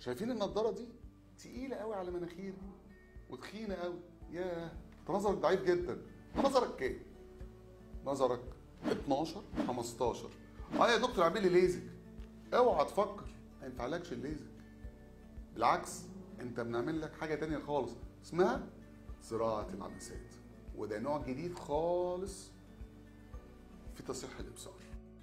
شايفين النضاره دي تقيله قوي على مناخيري وتخينه قوي ياه انت نظرك ضعيف جدا انت نظرك كام نظرك 12 15 اه يا دكتور اعمل لي ليزك اوعى تفكر ما ينفعلكش الليزك بالعكس انت بنعمل لك حاجه تانية خالص اسمها زراعه العدسات وده نوع جديد خالص في تصحيح الابصار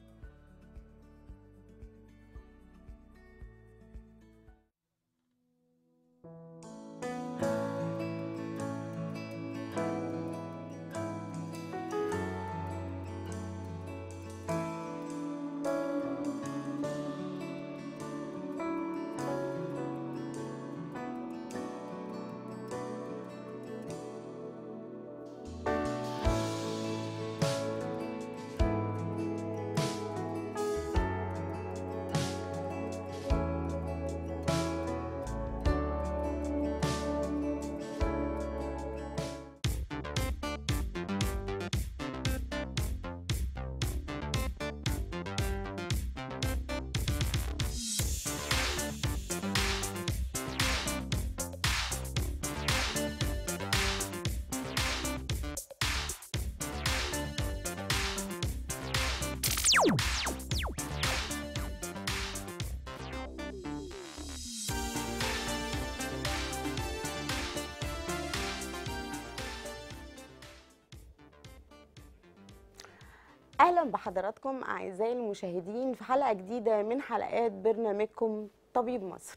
اهلا بحضراتكم اعزائي المشاهدين في حلقه جديده من حلقات برنامجكم طبيب مصر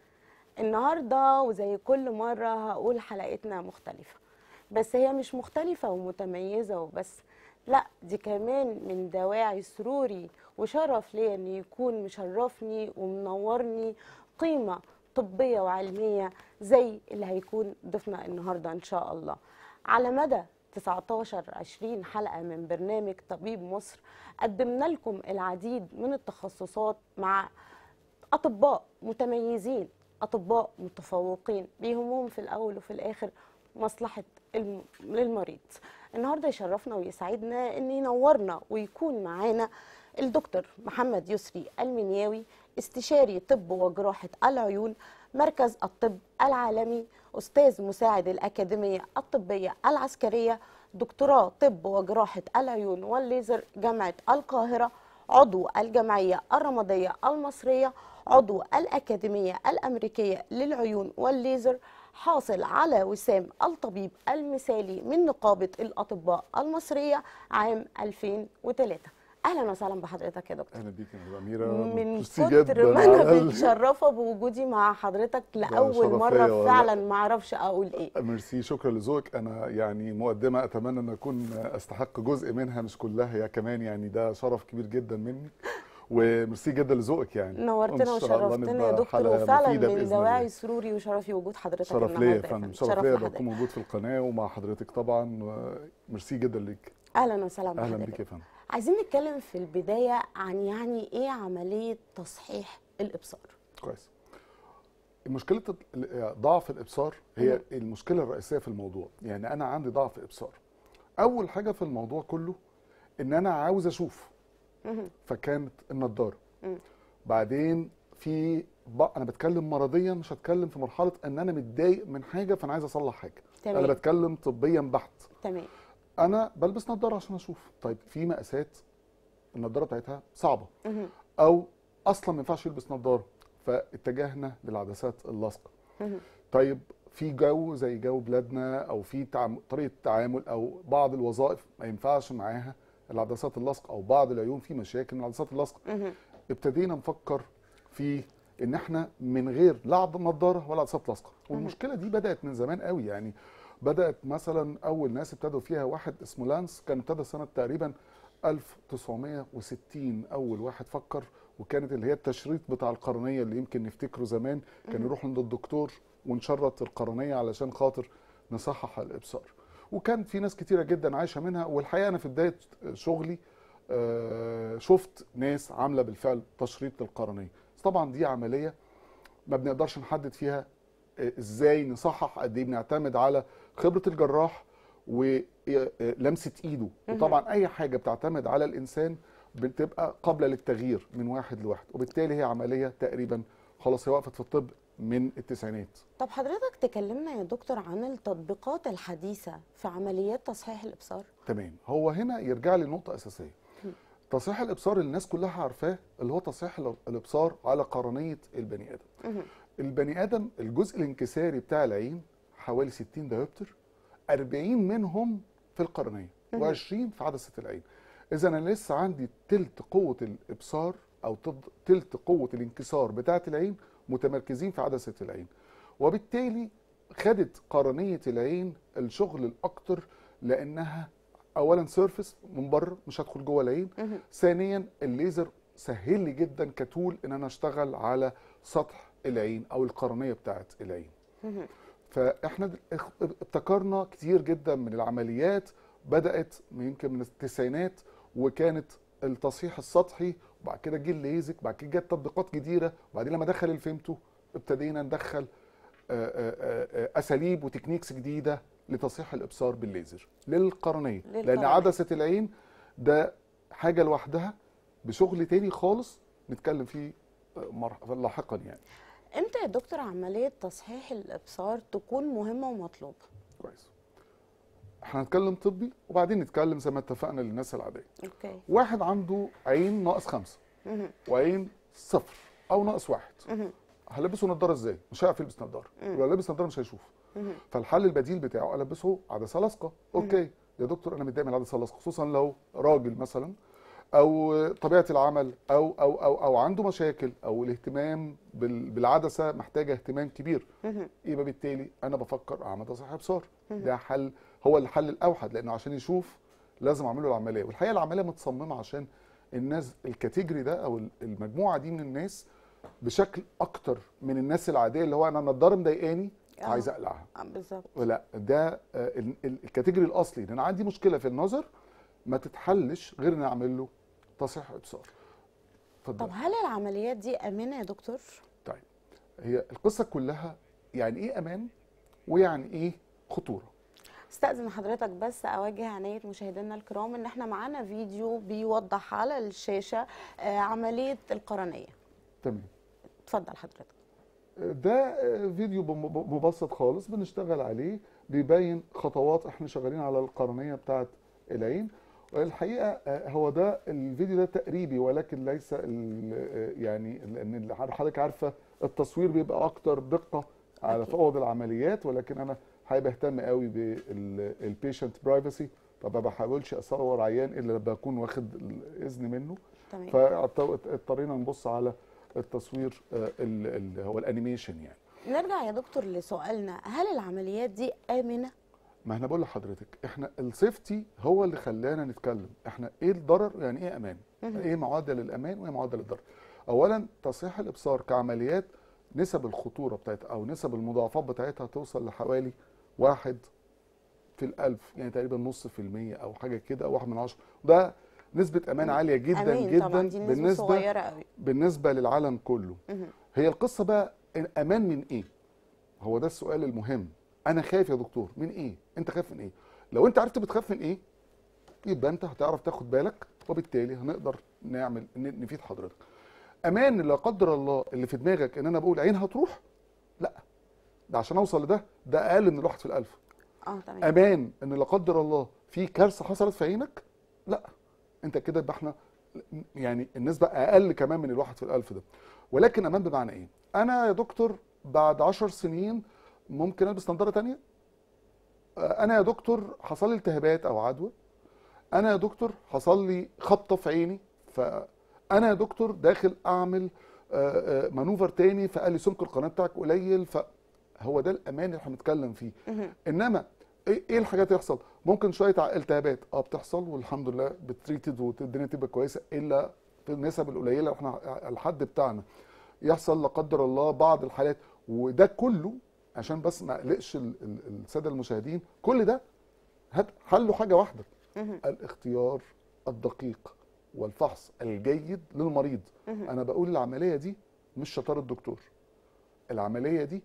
النهارده وزي كل مره هقول حلقتنا مختلفه بس هي مش مختلفه ومتميزه وبس لا دي كمان من دواعي سروري وشرف ليا ان يكون مشرفني ومنورني قيمه طبيه وعلميه زي اللي هيكون ضيفنا النهارده ان شاء الله على مدى 19 20 حلقه من برنامج طبيب مصر قدمنا لكم العديد من التخصصات مع اطباء متميزين اطباء متفوقين بيهمهم في الاول وفي الاخر مصلحه الم- المريض النهارده يشرفنا ويسعدنا ان ينورنا ويكون معانا الدكتور محمد يسري المنياوي استشاري طب وجراحه العيون مركز الطب العالمي استاذ مساعد الاكاديميه الطبيه العسكريه دكتوراه طب وجراحه العيون والليزر جامعه القاهره عضو الجمعيه الرماديه المصريه عضو الاكاديميه الامريكيه للعيون والليزر حاصل على وسام الطبيب المثالي من نقابه الاطباء المصريه عام 2003 اهلا وسهلا بحضرتك يا دكتور اهلا بيك يا مدام اميره من ميرسي كتر جداً ما انا على ال- متشرفه بوجودي مع حضرتك لاول شرف ليا مره والله. فعلا ما اعرفش اقول ايه ميرسي شكرا لذوقك انا يعني مقدمه اتمنى ان اكون استحق جزء منها مش كلها يا كمان يعني ده شرف كبير جدا مني وميرسي جدا لذوقك يعني نورتنا وإن شاء الله وشرفتنا نبقى يا دكتور حلقة وفعلا مفيدة من بإذن دواعي الله. سروري وشرفي وجود حضرتك شرف النهارده ليا يا يا فندم شرف شرف ليا لحضرتك. بكون موجود في القناه ومع حضرتك طبعا وميرسي جدا ليك اهلا وسهلا اهلا بحضرتك بيك يا فندم عايزين نتكلم في البدايه عن يعني ايه عمليه تصحيح الابصار كويس مشكله ال- ضعف الابصار هي المشكله الرئيسيه في الموضوع يعني انا عندي ضعف ابصار اول حاجه في الموضوع كله ان انا عاوز اشوف مهم. فكانت النضاره مم. بعدين في ب- انا بتكلم مرضيا مش هتكلم في مرحله ان انا متضايق من حاجه فانا عايز اصلح حاجه تمام. انا بتكلم طبيا بحت تمام انا بلبس نضاره عشان اشوف طيب في مقاسات النضاره بتاعتها صعبه مهم. او اصلا ما ينفعش يلبس نضاره فاتجهنا للعدسات اللاصقه مهم. طيب في جو زي جو بلادنا او في تعام... طريقه تعامل او بعض الوظائف ما ينفعش معاها العدسات اللاصقه او بعض العيون في مشاكل من العدسات اللاصقه مهم. ابتدينا نفكر في ان احنا من غير لا عد- نضاره ولا عدسات لاصقه والمشكله دي بدات من زمان قوي يعني بدات مثلا اول ناس ابتدوا فيها واحد اسمه لانس كان ابتدى سنه تقريبا 1960 اول واحد فكر وكانت اللي هي التشريط بتاع القرنيه اللي يمكن نفتكره زمان كان يروح عند الدكتور ونشرط القرنيه علشان خاطر نصحح الابصار وكان في ناس كتيره جدا عايشه منها والحقيقه انا في بدايه شغلي آه، شفت ناس عامله بالفعل تشريط للقرنيه بس طبعا دي عمليه ما بنقدرش نحدد فيها آه، ازاي نصحح قد ايه بنعتمد على خبره الجراح ولمسه ايده وطبعا اي حاجه بتعتمد على الانسان بتبقى قابله للتغيير من واحد لواحد وبالتالي هي عمليه تقريبا خلاص هي وقفت في الطب من التسعينات طب حضرتك تكلمنا يا دكتور عن التطبيقات الحديثة في عمليات تصحيح الإبصار تمام هو هنا يرجع لي نقطه اساسيه تصحيح الابصار اللي الناس كلها عارفاه اللي هو تصحيح ال- الابصار على قرنيه البني ادم مهم. البني ادم الجزء الانكساري بتاع العين حوالي 60 دايوبتر 40 منهم في القرنيه مهم. و20 في عدسه العين اذا انا لسه عندي تلت قوه الابصار او تلت- تلت قوه الانكسار بتاعه العين متمركزين في عدسه العين وبالتالي خدت قرنيه العين الشغل الاكتر لانها اولا سيرفس من بره مش هدخل جوه العين مهم. ثانيا الليزر سهل لي جدا كتول ان انا اشتغل على سطح العين او القرنيه بتاعه العين مهم. فاحنا د- اخ- ابتكرنا كتير جدا من العمليات بدات من يمكن من التسعينات وكانت التصحيح السطحي وبعد كده جه الليزك بعد كده جت تطبيقات جديده وبعدين لما دخل الفيمتو ابتدينا ندخل آه، آه، آه، اساليب وتكنيكس جديده لتصحيح الابصار بالليزر للقرنيه لان للقرنية. عدسه العين ده حاجه لوحدها بشغل تاني خالص نتكلم فيه آه، مرح- لاحقا يعني امتى يا دكتور عملية تصحيح الإبصار تكون مهمة ومطلوبة كويس احنا هنتكلم طبي وبعدين نتكلم زي ما اتفقنا للناس العاديه اوكي واحد عنده عين ناقص خمسة مهم. وعين صفر او ناقص واحد مهم. هلبسه نضاره ازاي مش هيعرف يلبس نضاره مم. ولو لبس نضاره مش هيشوف مهم. فالحل البديل بتاعه البسه عدسه لاصقه اوكي يا دكتور انا متضايق من العدسه اللاصقه خصوصا لو راجل مثلا او طبيعه العمل او او او او عنده مشاكل او الاهتمام بال- بالعدسه محتاجه اهتمام كبير مهم. يبقى بالتالي انا بفكر اعمل تصحيح ابصار ده حل هو الحل الاوحد لانه عشان يشوف لازم اعمل له العمليه والحقيقه العمليه متصممه عشان الناس الكاتيجوري ده او المجموعه دي من الناس بشكل اكتر من الناس العاديه اللي هو انا النضاره مضايقاني آه. عايز اقلعها آه، بالظبط لا ده آه، ال- ال- الكاتيجوري الاصلي ان انا عندي مشكله في النظر ما تتحلش غير ان اعمل له تصحيح ابصار طب اتفضل هل العمليات دي آمنة يا دكتور؟ طيب هي القصه كلها يعني ايه امان ويعني ايه خطوره استأذن حضرتك بس أوجه عناية مشاهدينا الكرام إن إحنا معانا فيديو بيوضح على الشاشة آه، عملية القرنية تمام اتفضل حضرتك ده فيديو بم- مبسط خالص بنشتغل عليه بيبين خطوات احنا شغالين على القرنيه بتاعه العين الحقيقه آه، هو ده الفيديو ده تقريبي ولكن ليس ال- آه، يعني لان حضرتك عارفه التصوير بيبقى اكتر دقه على أكيد. في اوض العمليات ولكن انا حابب اهتم قوي بالبيشنت برايفسي فما بحاولش اصور عيان الا لما بكون واخد الاذن منه تمام فاضطرينا نبص على التصوير آه، ال- ال- هو الانيميشن يعني نرجع يا دكتور لسؤالنا هل العمليات دي آمنة؟ ما احنا بقول لحضرتك احنا السيفتي هو اللي خلانا نتكلم احنا ايه الضرر يعني ايه امان مهم. ايه معدل الامان وايه معدل الضرر اولا تصحيح الابصار كعمليات نسب الخطوره بتاعتها او نسب المضاعفات بتاعتها توصل لحوالي واحد في الألف يعني تقريبا نص في المية أو حاجة كده أو واحد من عشرة ده نسبة أمان عالية جدا أمان جدا طبعا دي نسبة بالنسبة صغيرة قوي بالنسبة للعالم كله مهم. هي القصه بقى الامان من ايه هو ده السؤال المهم انا خايف يا دكتور من ايه انت خايف من ايه لو انت عرفت بتخاف من ايه يبقى انت هتعرف تاخد بالك وبالتالي هنقدر نعمل ن- نفيد حضرتك امان لا قدر الله اللي في دماغك ان انا بقول عين هتروح لا ده عشان اوصل لده ده اقل من الواحد في الالف اه تمام امان ان لا قدر الله في كارثه حصلت في عينك لا انت كده يبقى احنا يعني النسبه اقل كمان من الواحد في الالف ده ولكن امان بمعنى ايه انا يا دكتور بعد عشر سنين ممكن البس نظاره تانية آه، انا يا دكتور حصل لي التهابات او عدوى انا يا دكتور حصل لي خبطه في عيني فانا يا دكتور داخل اعمل آه، آه، مانوفر تاني فقال لي سمك القناه بتاعك قليل فهو ده الامان اللي احنا بنتكلم فيه مهم. انما ايه إيه الحاجات اللي تحصل ممكن شويه ع- التهابات اه بتحصل والحمد لله بتريتد والدنيا تبقى كويسه الا في النسب القليله احنا الحد بتاعنا يحصل لا قدر الله بعض الحالات وده كله عشان بس ما اقلقش ال- ال- الساده المشاهدين كل ده هت- حله حاجه واحده مهم. الاختيار الدقيق والفحص الجيد للمريض مهم. انا بقول العمليه دي مش شطاره الدكتور العمليه دي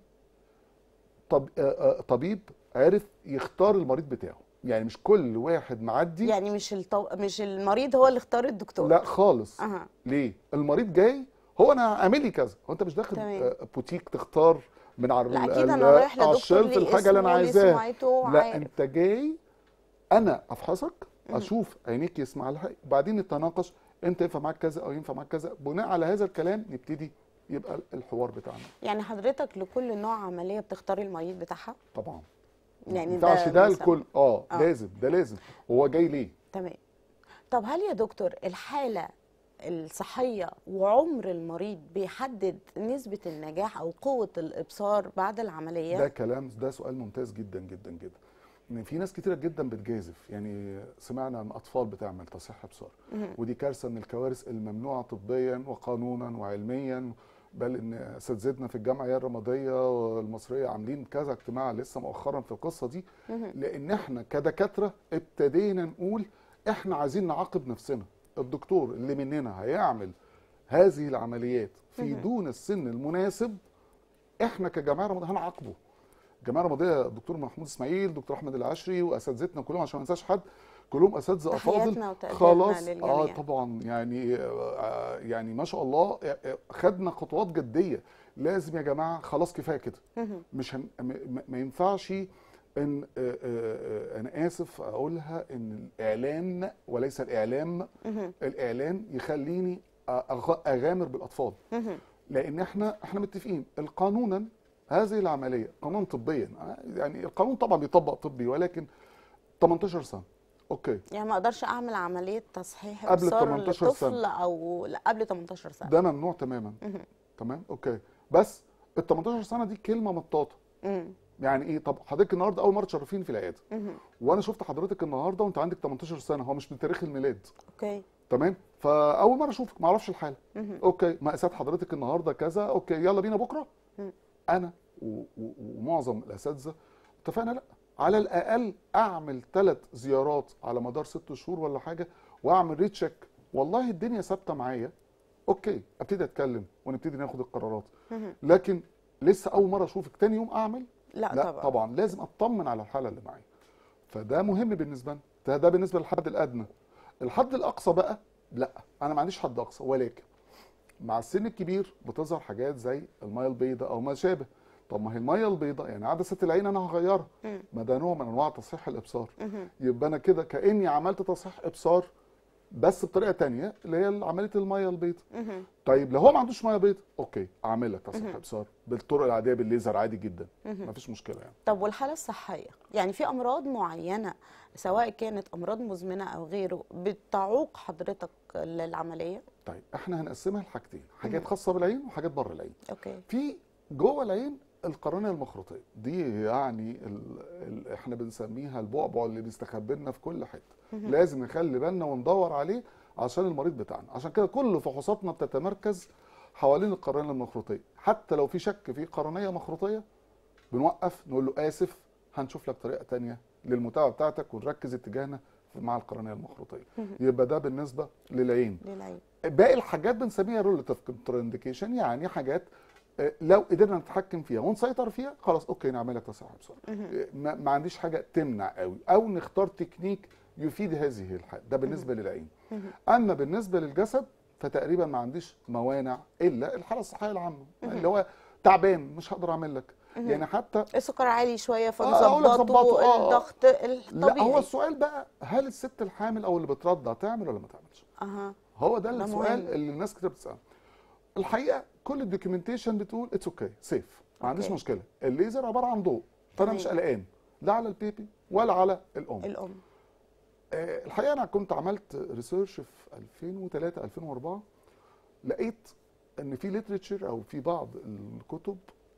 طب آه، آه، طبيب عرف يختار المريض بتاعه يعني مش كل واحد معدي يعني مش الطو... مش المريض هو اللي اختار الدكتور لا خالص اها ليه المريض جاي هو انا اعمل لي كذا هو انت مش داخل تمام. آه، بوتيك تختار من على لا ال- اكيد ال- انا رايح على لدكتور الشلف ليه الحاجه اللي انا اسمه، ليه عايزاها سمعته لا عارف. انت جاي انا افحصك اشوف عينيك يسمع لها وبعدين نتناقش انت ينفع معاك كذا او ينفع معاك كذا بناء على هذا الكلام نبتدي يبقى الحوار بتاعنا يعني حضرتك لكل نوع عمليه بتختاري المريض بتاعها طبعا يعني ما ينفعش ده مثلاً. الكل اه آه. لازم ده لازم هو جاي ليه تمام طب هل يا دكتور الحالة الصحية وعمر المريض بيحدد نسبة النجاح أو قوة الإبصار بعد العملية؟ ده كلام ده سؤال ممتاز جدا جدا جدا ان في ناس كتيره جدا بتجازف يعني سمعنا عن اطفال بتعمل تصحيح ابصار ودي كارثه من الكوارث الممنوعه طبيا وقانونا وعلميا بل ان اساتذتنا في الجمعيه الرماديه المصريه عاملين كذا اجتماع لسه مؤخرا في القصه دي لان احنا كدكاتره ابتدينا نقول احنا عايزين نعاقب نفسنا الدكتور اللي مننا هيعمل هذه العمليات في دون السن المناسب احنا كجماعه رمضان هنعاقبه الجماعه الرماديه الدكتور محمود اسماعيل دكتور احمد العشري واساتذتنا كلهم عشان ما انساش حد كلهم اساتذه تحياتنا افاضل وتقديرنا خلاص للجميع. اه طبعا يعني آه يعني ما شاء الله آه، خدنا خطوات جديه لازم يا جماعه خلاص كفايه كده مش هن م- م- ما ينفعش ان آه، آه، آه، انا اسف اقولها ان الاعلان وليس الاعلام الاعلان يخليني أغ- اغامر بالاطفال لان احنا احنا متفقين القانونا هذه العمليه قانون طبيا يعني القانون طبعا بيطبق طبي ولكن 18 سنه اوكي يعني ما أقدرش أعمل عملية تصحيح قبل إبصار 18 لطفل سنة. أو لا قبل 18 سنة ده ممنوع تماما تمام اوكي بس ال 18 سنه دي كلمه مطاطه مم. يعني ايه طب حضرتك النهارده اول مره تشرفيني في العياده وانا شفت حضرتك النهارده وانت عندك 18 سنه هو مش من تاريخ الميلاد أوكي تمام فاول مره اشوفك ما اعرفش الحاله اوكي مقاسات حضرتك النهارده كذا اوكي يلا بينا بكره انا و- و- ومعظم الاساتذه اتفقنا لا على الاقل اعمل ثلاث زيارات على مدار ست شهور ولا حاجه واعمل ريت تشيك والله الدنيا ثابته معايا اوكي ابتدي اتكلم ونبتدي ناخد القرارات لكن لسه اول مره اشوفك تاني يوم اعمل لا, لا طبعا, طبعا لازم اطمن على الحاله اللي معايا فده مهم بالنسبه لنا ده, ده بالنسبه للحد الادنى الحد الاقصى بقى لا انا ما عنديش حد اقصى ولكن مع السن الكبير بتظهر حاجات زي الميه البيضاء او ما شابه طب ما هي الميه البيضاء يعني عدسه العين انا هغيرها ما ده نوع من انواع تصحيح الابصار يبقى انا كده كاني عملت تصحيح ابصار بس بطريقه تانية اللي هي عمليه الميه البيضاء طيب لو هو ما عندوش ميه بيضاء اوكي اعمل لك تصحيح ابصار بالطرق العاديه بالليزر عادي جدا ما فيش مشكله يعني طب والحالة الصحية يعني في أمراض معينة سواء كانت أمراض مزمنة أو غيره بتعوق حضرتك للعملية؟ طيب احنا هنقسمها لحاجتين حاجات خاصه بالعين وحاجات بره العين أوكي في جوه العين القرنيه المخروطيه دي يعني ال... ال... احنا بنسميها البعبع اللي بيستخبي لنا في كل حته لازم نخلي بالنا وندور عليه عشان المريض بتاعنا عشان كده كل فحوصاتنا بتتمركز حوالين القرنيه المخروطيه حتى لو في شك في قرنيه مخروطيه بنوقف نقول له اسف هنشوف لك طريقه تانية للمتابعه بتاعتك ونركز اتجاهنا مع القرنيه المخروطيه يبقى ده بالنسبه للعين للعين باقي الحاجات بنسميها رولتيف كونترانديكيشن يعني حاجات آه، لو قدرنا نتحكم فيها ونسيطر فيها خلاص اوكي نعمل لك تصحيح بسرعه آه، ما, ما عنديش حاجه تمنع قوي او نختار تكنيك يفيد هذه الحاله ده بالنسبه للعين اما بالنسبه للجسد فتقريبا ما عنديش موانع الا الحاله الصحيه العامه اللي هو تعبان مش هقدر اعمل لك يعني حتى السكر عالي شوية أقول لك ظبطه، فنظبطه آه. الضغط لا هو الطبيعي السؤال بقى هل الست الحامل او اللي بترضع تعمل ولا ما تعملش أها هو ده ده السؤال مهم. اللي الناس كتير بتساله الحقيقه كل الدوكيومنتيشن بتقول اتس اوكي سيف ما عنديش أوكي. مشكله الليزر عباره عن ضوء فانا مش تمام. قلقان لا على البيبي ولا على الام الأم آه، الحقيقه انا كنت عملت ريسيرش في 2003 2004 لقيت ان في ليتريتشر او في بعض الكتب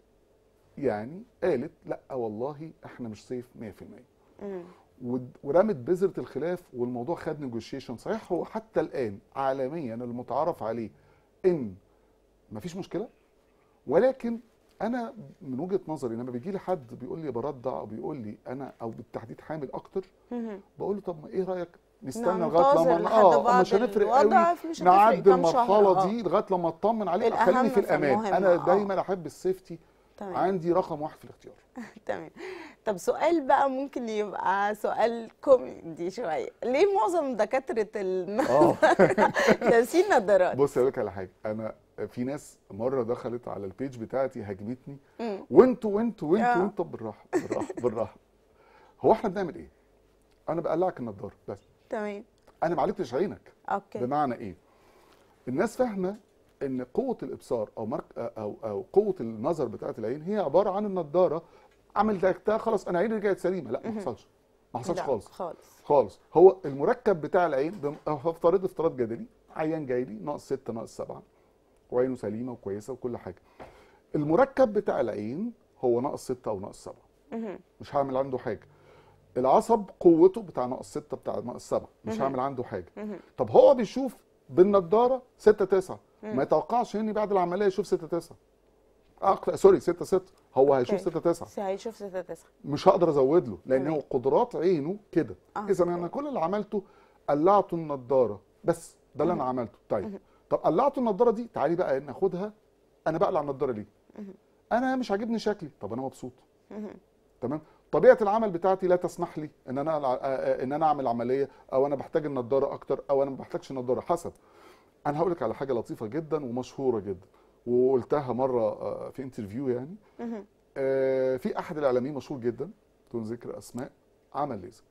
يعني قالت لا والله احنا مش سيف 100% مم. ود- ورمت بذرة الخلاف والموضوع خد نيجوشيشن صحيح هو حتى الآن عالميا المتعارف عليه إن مفيش مشكلة ولكن أنا من وجهة نظري لما بيجي لي حد بيقول لي برضع أو بيقول لي أنا أو بالتحديد حامل أكتر مهم. بقول له طب ما إيه رأيك نستنى ننتظر لغاية لما لحد اه بعد مش هنفرق الوضع، قوي مش هتفرق نعدي كام شهر، المرحلة آه. دي لغاية لما اطمن عليه الأهم خليني في الأمان فالمهم، أنا آه. دايما أحب السيفتي تمام عندي رقم واحد في الاختيار تمام طب سؤال بقى ممكن يبقى سؤال كوميدي شويه ليه معظم دكاتره النظر لابسين نظارات بص اقول لك على حاجه انا في ناس مره دخلت على البيج بتاعتي هاجمتني مم. وانتوا وانتوا وانتوا آه. وانتوا بالراحه بالراحه بالراحه هو احنا بنعمل ايه؟ انا بقلعك النضاره بس تمام انا ما عالجتش عينك اوكي بمعنى ايه؟ الناس فاهمه ان قوه الابصار او مرك او او قوه النظر بتاعت العين هي عباره عن النضاره عملتها خلاص انا عيني رجعت سليمه لا ما حصلش ما حصلش لا، خالص خالص خالص هو المركب بتاع العين بم- هفترض افتراض جدلي عيان جاي لي ناقص 6 ناقص 7 وعينه سليمه وكويسه وكل حاجه المركب بتاع العين هو ناقص 6 او ناقص 7 مهم. مش هعمل عنده حاجه العصب قوته بتاع ناقص 6 بتاع ناقص 7 مش هعمل عنده حاجه مهم. طب هو بيشوف بالنضاره 6 9 ما يتوقعش اني بعد العمليه يشوف 6 9 أقل... سوري 6 6 هو هيشوف أوكي. 6 9 بس هيشوف ستة تسعة مش هقدر ازود له لان تمام. هو قدرات عينه كده آه، اذا أوكي. انا كل اللي عملته قلعته النضاره بس ده اللي انا عملته طيب طب قلعته النضاره دي تعالي بقى ناخدها انا بقلع النضاره ليه انا مش عاجبني شكلي طب انا مبسوط مهم. تمام طبيعه العمل بتاعتي لا تسمح لي ان انا ألع- آه، آه، ان انا اعمل عمليه او انا بحتاج النضاره اكتر او انا ما بحتاجش النضاره حسب انا هقول لك على حاجه لطيفه جدا ومشهوره جدا وقلتها مره آه، في انترفيو يعني مهم. آه، في احد الاعلاميين مشهور جدا دون ذكر اسماء عمل ليزك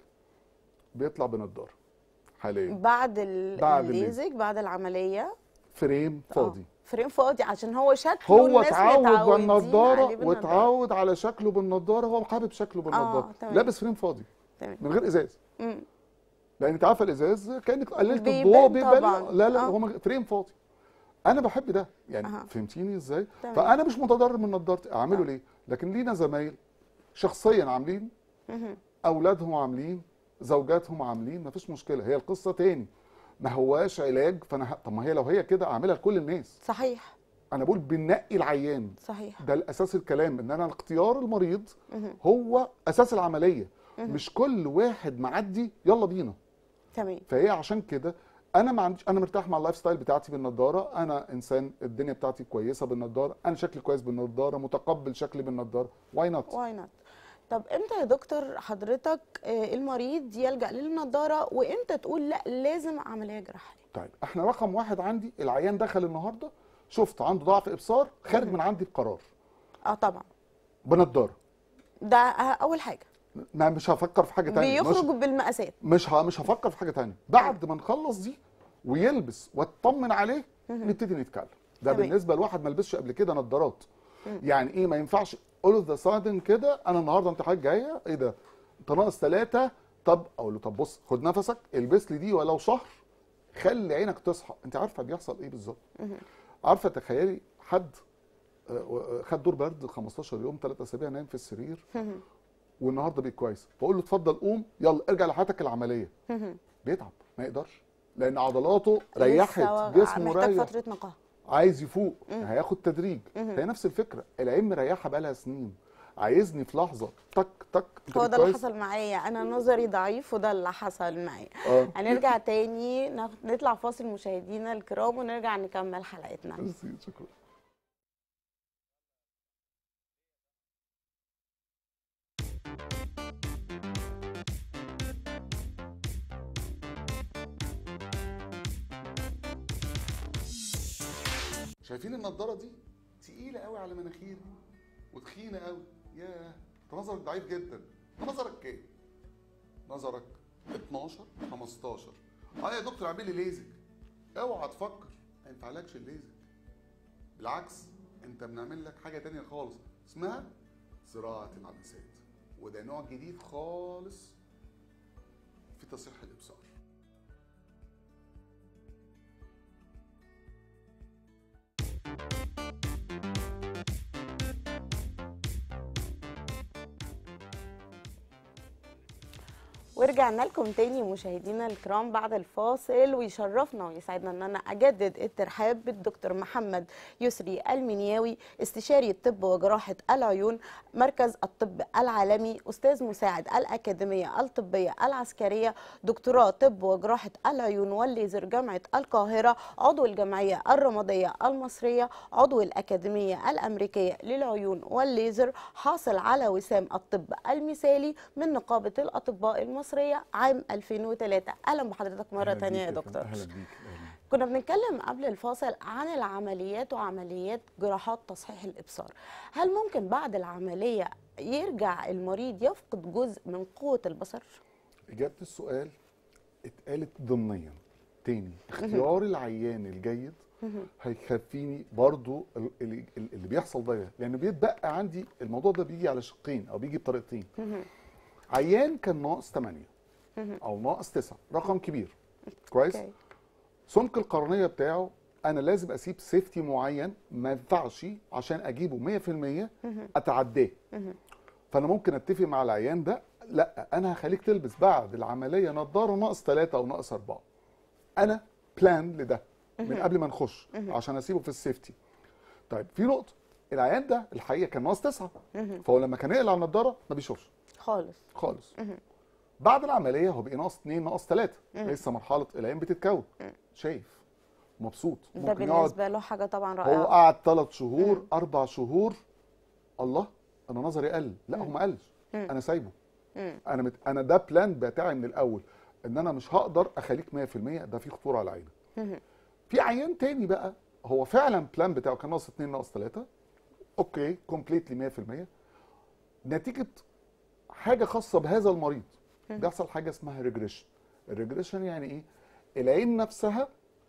بيطلع بنضاره حاليا بعد ال- بعد الليزك بعد العمليه فريم آه، فاضي فريم فاضي عشان هو شكله هو الناس اتعود متعودين بالنضاره عليه بالنضارة. واتعود على شكله بالنضاره هو حابب شكله بالنضاره تمام. لابس فريم فاضي تمام من غير ازاز مم. لان انت عارفه الازاز كانك قللت بيبان الضوء بيبان طبعاً. لا لا آه. هو مج- فريم فاضي انا بحب ده يعني أها. فهمتيني ازاي تمام. فانا مش متضرر من نضارتي اعمله آه. ليه لكن لينا زمايل شخصيا عاملين مهم. اولادهم عاملين زوجاتهم عاملين مفيش مشكله هي القصه تاني ما هواش علاج فانا ه... طب ما هي لو هي كده اعملها لكل الناس صحيح انا بقول بنقي العيان صحيح ده الاساس الكلام ان انا اختيار المريض مهم. هو اساس العمليه مهم. مش كل واحد معدي يلا بينا تمام فهي عشان كده انا ما عنديش انا مرتاح مع اللايف ستايل بتاعتي بالنضاره انا انسان الدنيا بتاعتي كويسه بالنضاره انا شكلي كويس بالنضاره متقبل شكلي بالنضاره واي نوت واي نوت طب امتى يا دكتور حضرتك آه، المريض يلجأ للنضاره وامتى تقول لا لازم عمليه جراحيه طيب احنا رقم واحد عندي العيان دخل النهارده شفت عنده ضعف ابصار خارج من عندي بقرار اه طبعا بنضاره ده آه، اول حاجه ما مش هفكر في حاجه تانية مش بيخرج بالمقاسات مش ه- مش هفكر في حاجه تانية بعد ما نخلص دي ويلبس واطمن عليه نبتدي نتكلم ده تمام. بالنسبه لواحد ما لبسش قبل كده نظارات يعني ايه ما ينفعش اول اوف ذا سادن كده انا النهارده انت حاجه جايه ايه ده انت ناقص ثلاثه طب اقول له طب بص خد نفسك البس لي دي ولو شهر خلي عينك تصحى انت عارفه بيحصل ايه بالظبط عارفه تخيلي حد آه، آه، خد دور برد 15 يوم 3 اسابيع نايم في السرير والنهارده بقى كويس بقول له اتفضل قوم يلا ارجع لحياتك العمليه بيتعب ما يقدرش لان عضلاته ريحت لسه جسمه محتاج ريح فتره نقاهه عايز يفوق هياخد تدريج هي نفس الفكره العين مريحه بقالها سنين عايزني في لحظه تك تك انت هو بقيت ده اللي كويس؟ حصل معايا انا نظري ضعيف وده اللي حصل معايا اه هنرجع تاني ناخد- نطلع فاصل مشاهدينا الكرام ونرجع نكمل حلقتنا ميرسي، شكرا شايفين النضاره دي تقيله قوي على مناخيري وتخينه قوي ياه انت نظرك ضعيف جدا انت نظرك كام نظرك 12 15 اه يا دكتور اعمل لي ليزك اوعى تفكر ما ينفعلكش الليزك بالعكس انت بنعمل لك حاجه تانية خالص اسمها زراعه العدسات وده نوع جديد خالص في تصحيح الابصار ورجعنا لكم تاني مشاهدينا الكرام بعد الفاصل ويشرفنا ويسعدنا ان انا اجدد الترحاب بالدكتور محمد يسري المنياوي استشاري الطب وجراحه العيون مركز الطب العالمي استاذ مساعد الاكاديميه الطبيه العسكريه دكتوراه طب وجراحه العيون والليزر جامعه القاهره عضو الجمعيه الرماديه المصريه عضو الاكاديميه الامريكيه للعيون والليزر حاصل على وسام الطب المثالي من نقابه الاطباء المصريه عام 2003 اهلا بحضرتك مره أهلا تانية يا بيك دكتور فندم. اهلا بيك أهلا. كنا بنتكلم قبل الفاصل عن العمليات وعمليات جراحات تصحيح الابصار هل ممكن بعد العمليه يرجع المريض يفقد جزء من قوه البصر اجابه السؤال اتقالت ضمنيا تاني اختيار العيان الجيد هيكفيني برضو ال- ال- ال- اللي بيحصل ده لان بيتبقى عندي الموضوع ده بيجي على شقين او بيجي بطريقتين عيان كان ناقص 8 او ناقص 9 رقم كبير كويس أوكي. سمك القرنيه بتاعه انا لازم اسيب سيفتي معين ما ينفعش عشان اجيبه 100% اتعداه فانا ممكن اتفق مع العيان ده لا انا هخليك تلبس بعد العمليه نضاره ناقص 3 او ناقص 4 انا بلان لده من قبل ما نخش عشان اسيبه في السيفتي طيب في نقطه العيان ده الحقيقه كان ناقص 9 فهو لما كان يقلع النضاره ما بيشوفش خالص خالص بعد العمليه هو بقي ناقص 2 ناقص 3 لسه مرحله العين بتتكون شايف مبسوط ده ممكن يقعد بالنسبه له حاجه طبعا هو رائعه قعد ثلاث شهور اربع شهور الله انا نظري قل لا هو ما قلش انا سايبه انا مت... انا ده بلان بتاعي من الاول ان انا مش هقدر اخليك 100% ده في خطوره على عينك في عيان تاني بقى هو فعلا بلان بتاعه كان ناقص 2 ناقص 3 اوكي كومبليتلي 100% نتيجه حاجه خاصه بهذا المريض بيحصل حاجه اسمها ريجريشن الريجريشن يعني ايه العين نفسها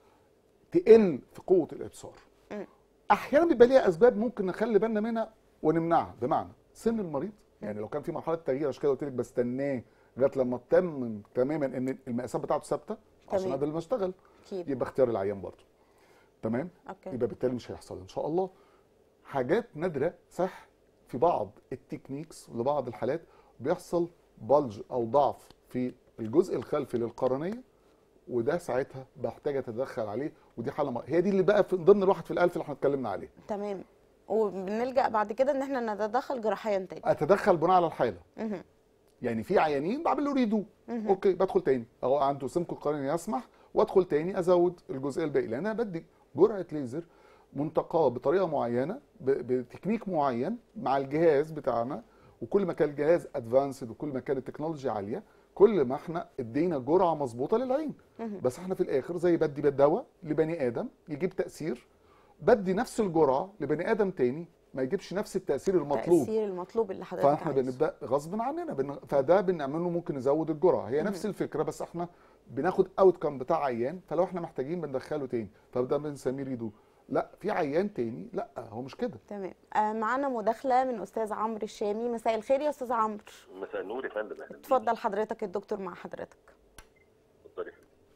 تقل في قوه الابصار احيانا بيبقى ليها اسباب ممكن نخلي بالنا منها ونمنعها بمعنى سن المريض يعني لو كان في مرحله تغيير عشان كده قلت لك بستناه لغايه لما تم تماما ان المقاسات بتاعته ثابته عشان تمام. قبل ما اشتغل اكيد يبقى اختيار العيان برضه تمام اوكي يبقى بالتالي مش هيحصل ان شاء الله حاجات نادره صح في بعض التكنيكس لبعض الحالات بيحصل بلج او ضعف في الجزء الخلفي للقرنيه وده ساعتها بحتاج اتدخل عليه ودي حاله م- هي دي اللي بقى في ضمن الواحد في الالف اللي احنا اتكلمنا عليه تمام وبنلجا بعد كده ان احنا نتدخل جراحيا تاني اتدخل بناء على الحاله مهم. يعني في عيانين بعمل له ريدو اوكي بدخل تاني اهو عنده سمك القرني يسمح وادخل تاني ازود الجزء الباقي لان انا بدي جرعه ليزر منتقاه بطريقه معينه ب- بتكنيك معين مع الجهاز بتاعنا وكل ما كان الجهاز ادفانسد وكل ما كانت التكنولوجيا عاليه كل ما احنا ادينا جرعه مظبوطه للعين بس احنا في الاخر زي بدي بالدواء لبني ادم يجيب تاثير بدي نفس الجرعه لبني ادم تاني ما يجيبش نفس التاثير المطلوب التاثير المطلوب اللي حضرتك فاحنا عايزه. بنبدا غصب عننا بن... فده بنعمله ممكن نزود الجرعه هي نفس الفكره بس احنا بناخد اوت كام بتاع عيان فلو احنا محتاجين بندخله تاني فده بنسميه ريدو لا في عيان تاني لا هو مش كده تمام آه معانا مداخله من استاذ عمرو الشامي مساء الخير يا استاذ عمرو مساء النور يا فندم اهلا بيك. اتفضل حضرتك الدكتور مع حضرتك اتفضلي.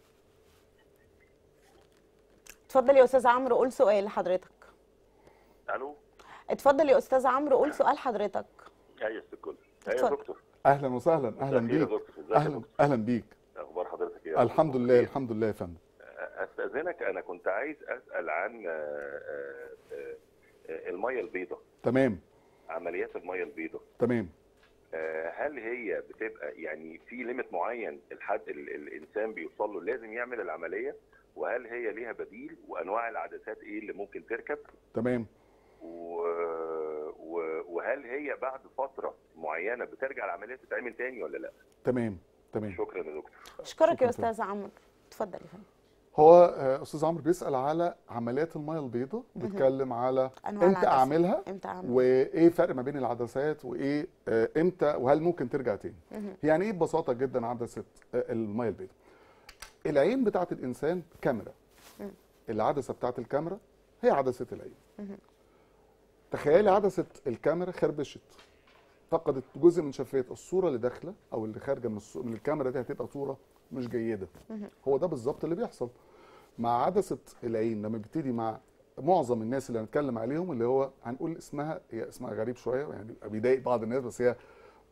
اتفضل يا استاذ عمرو قول سؤال لحضرتك الو اتفضل يا استاذ عمرو قول سؤال حضرتك ايوه يا ست الكل ايوه اتفضل. يا دكتور اهلا وسهلا اهلا مساء الخير يا بيك دكتور. ازيك يا اهلا دكتور؟ اهلا بيك اخبار حضرتك ايه الحمد لله الحمد لله يا فندم استاذنك انا كنت عايز اسال عن آه، آه، آه، الميه البيضاء تمام عمليات الميه البيضاء تمام آه، هل هي بتبقى يعني في ليميت معين الحد ال- الانسان بيوصل له لازم يعمل العمليه وهل هي ليها بديل وانواع العدسات ايه اللي ممكن تركب تمام و... و... وهل هي بعد فتره معينه بترجع العمليه تتعمل تاني ولا لا تمام تمام شكرا يا دكتور اشكرك يا شكراً. استاذ عمرو اتفضل يا فندم هو آه، استاذ عمرو بيسال على عمليات الميه البيضاء بيتكلم على أنواع امتى العدسات. اعملها امتى اعمل وايه الفرق ما بين العدسات وايه آه، امتى وهل ممكن ترجع تاني يعني ايه ببساطه جدا عدسه آه، الميه البيضاء العين بتاعه الانسان كاميرا العدسه بتاعه الكاميرا هي عدسه العين تخيلي عدسه الكاميرا خربشت فقدت جزء من شفافيه الصوره اللي داخله او اللي خارجه من, الصو- من الكاميرا دي هتبقى صوره مش جيده هو ده بالظبط اللي بيحصل مع عدسه العين لما بيبتدي مع معظم الناس اللي هنتكلم عليهم اللي هو هنقول اسمها هي اسمها غريب شويه يعني بيبقى بيضايق بعض الناس بس هي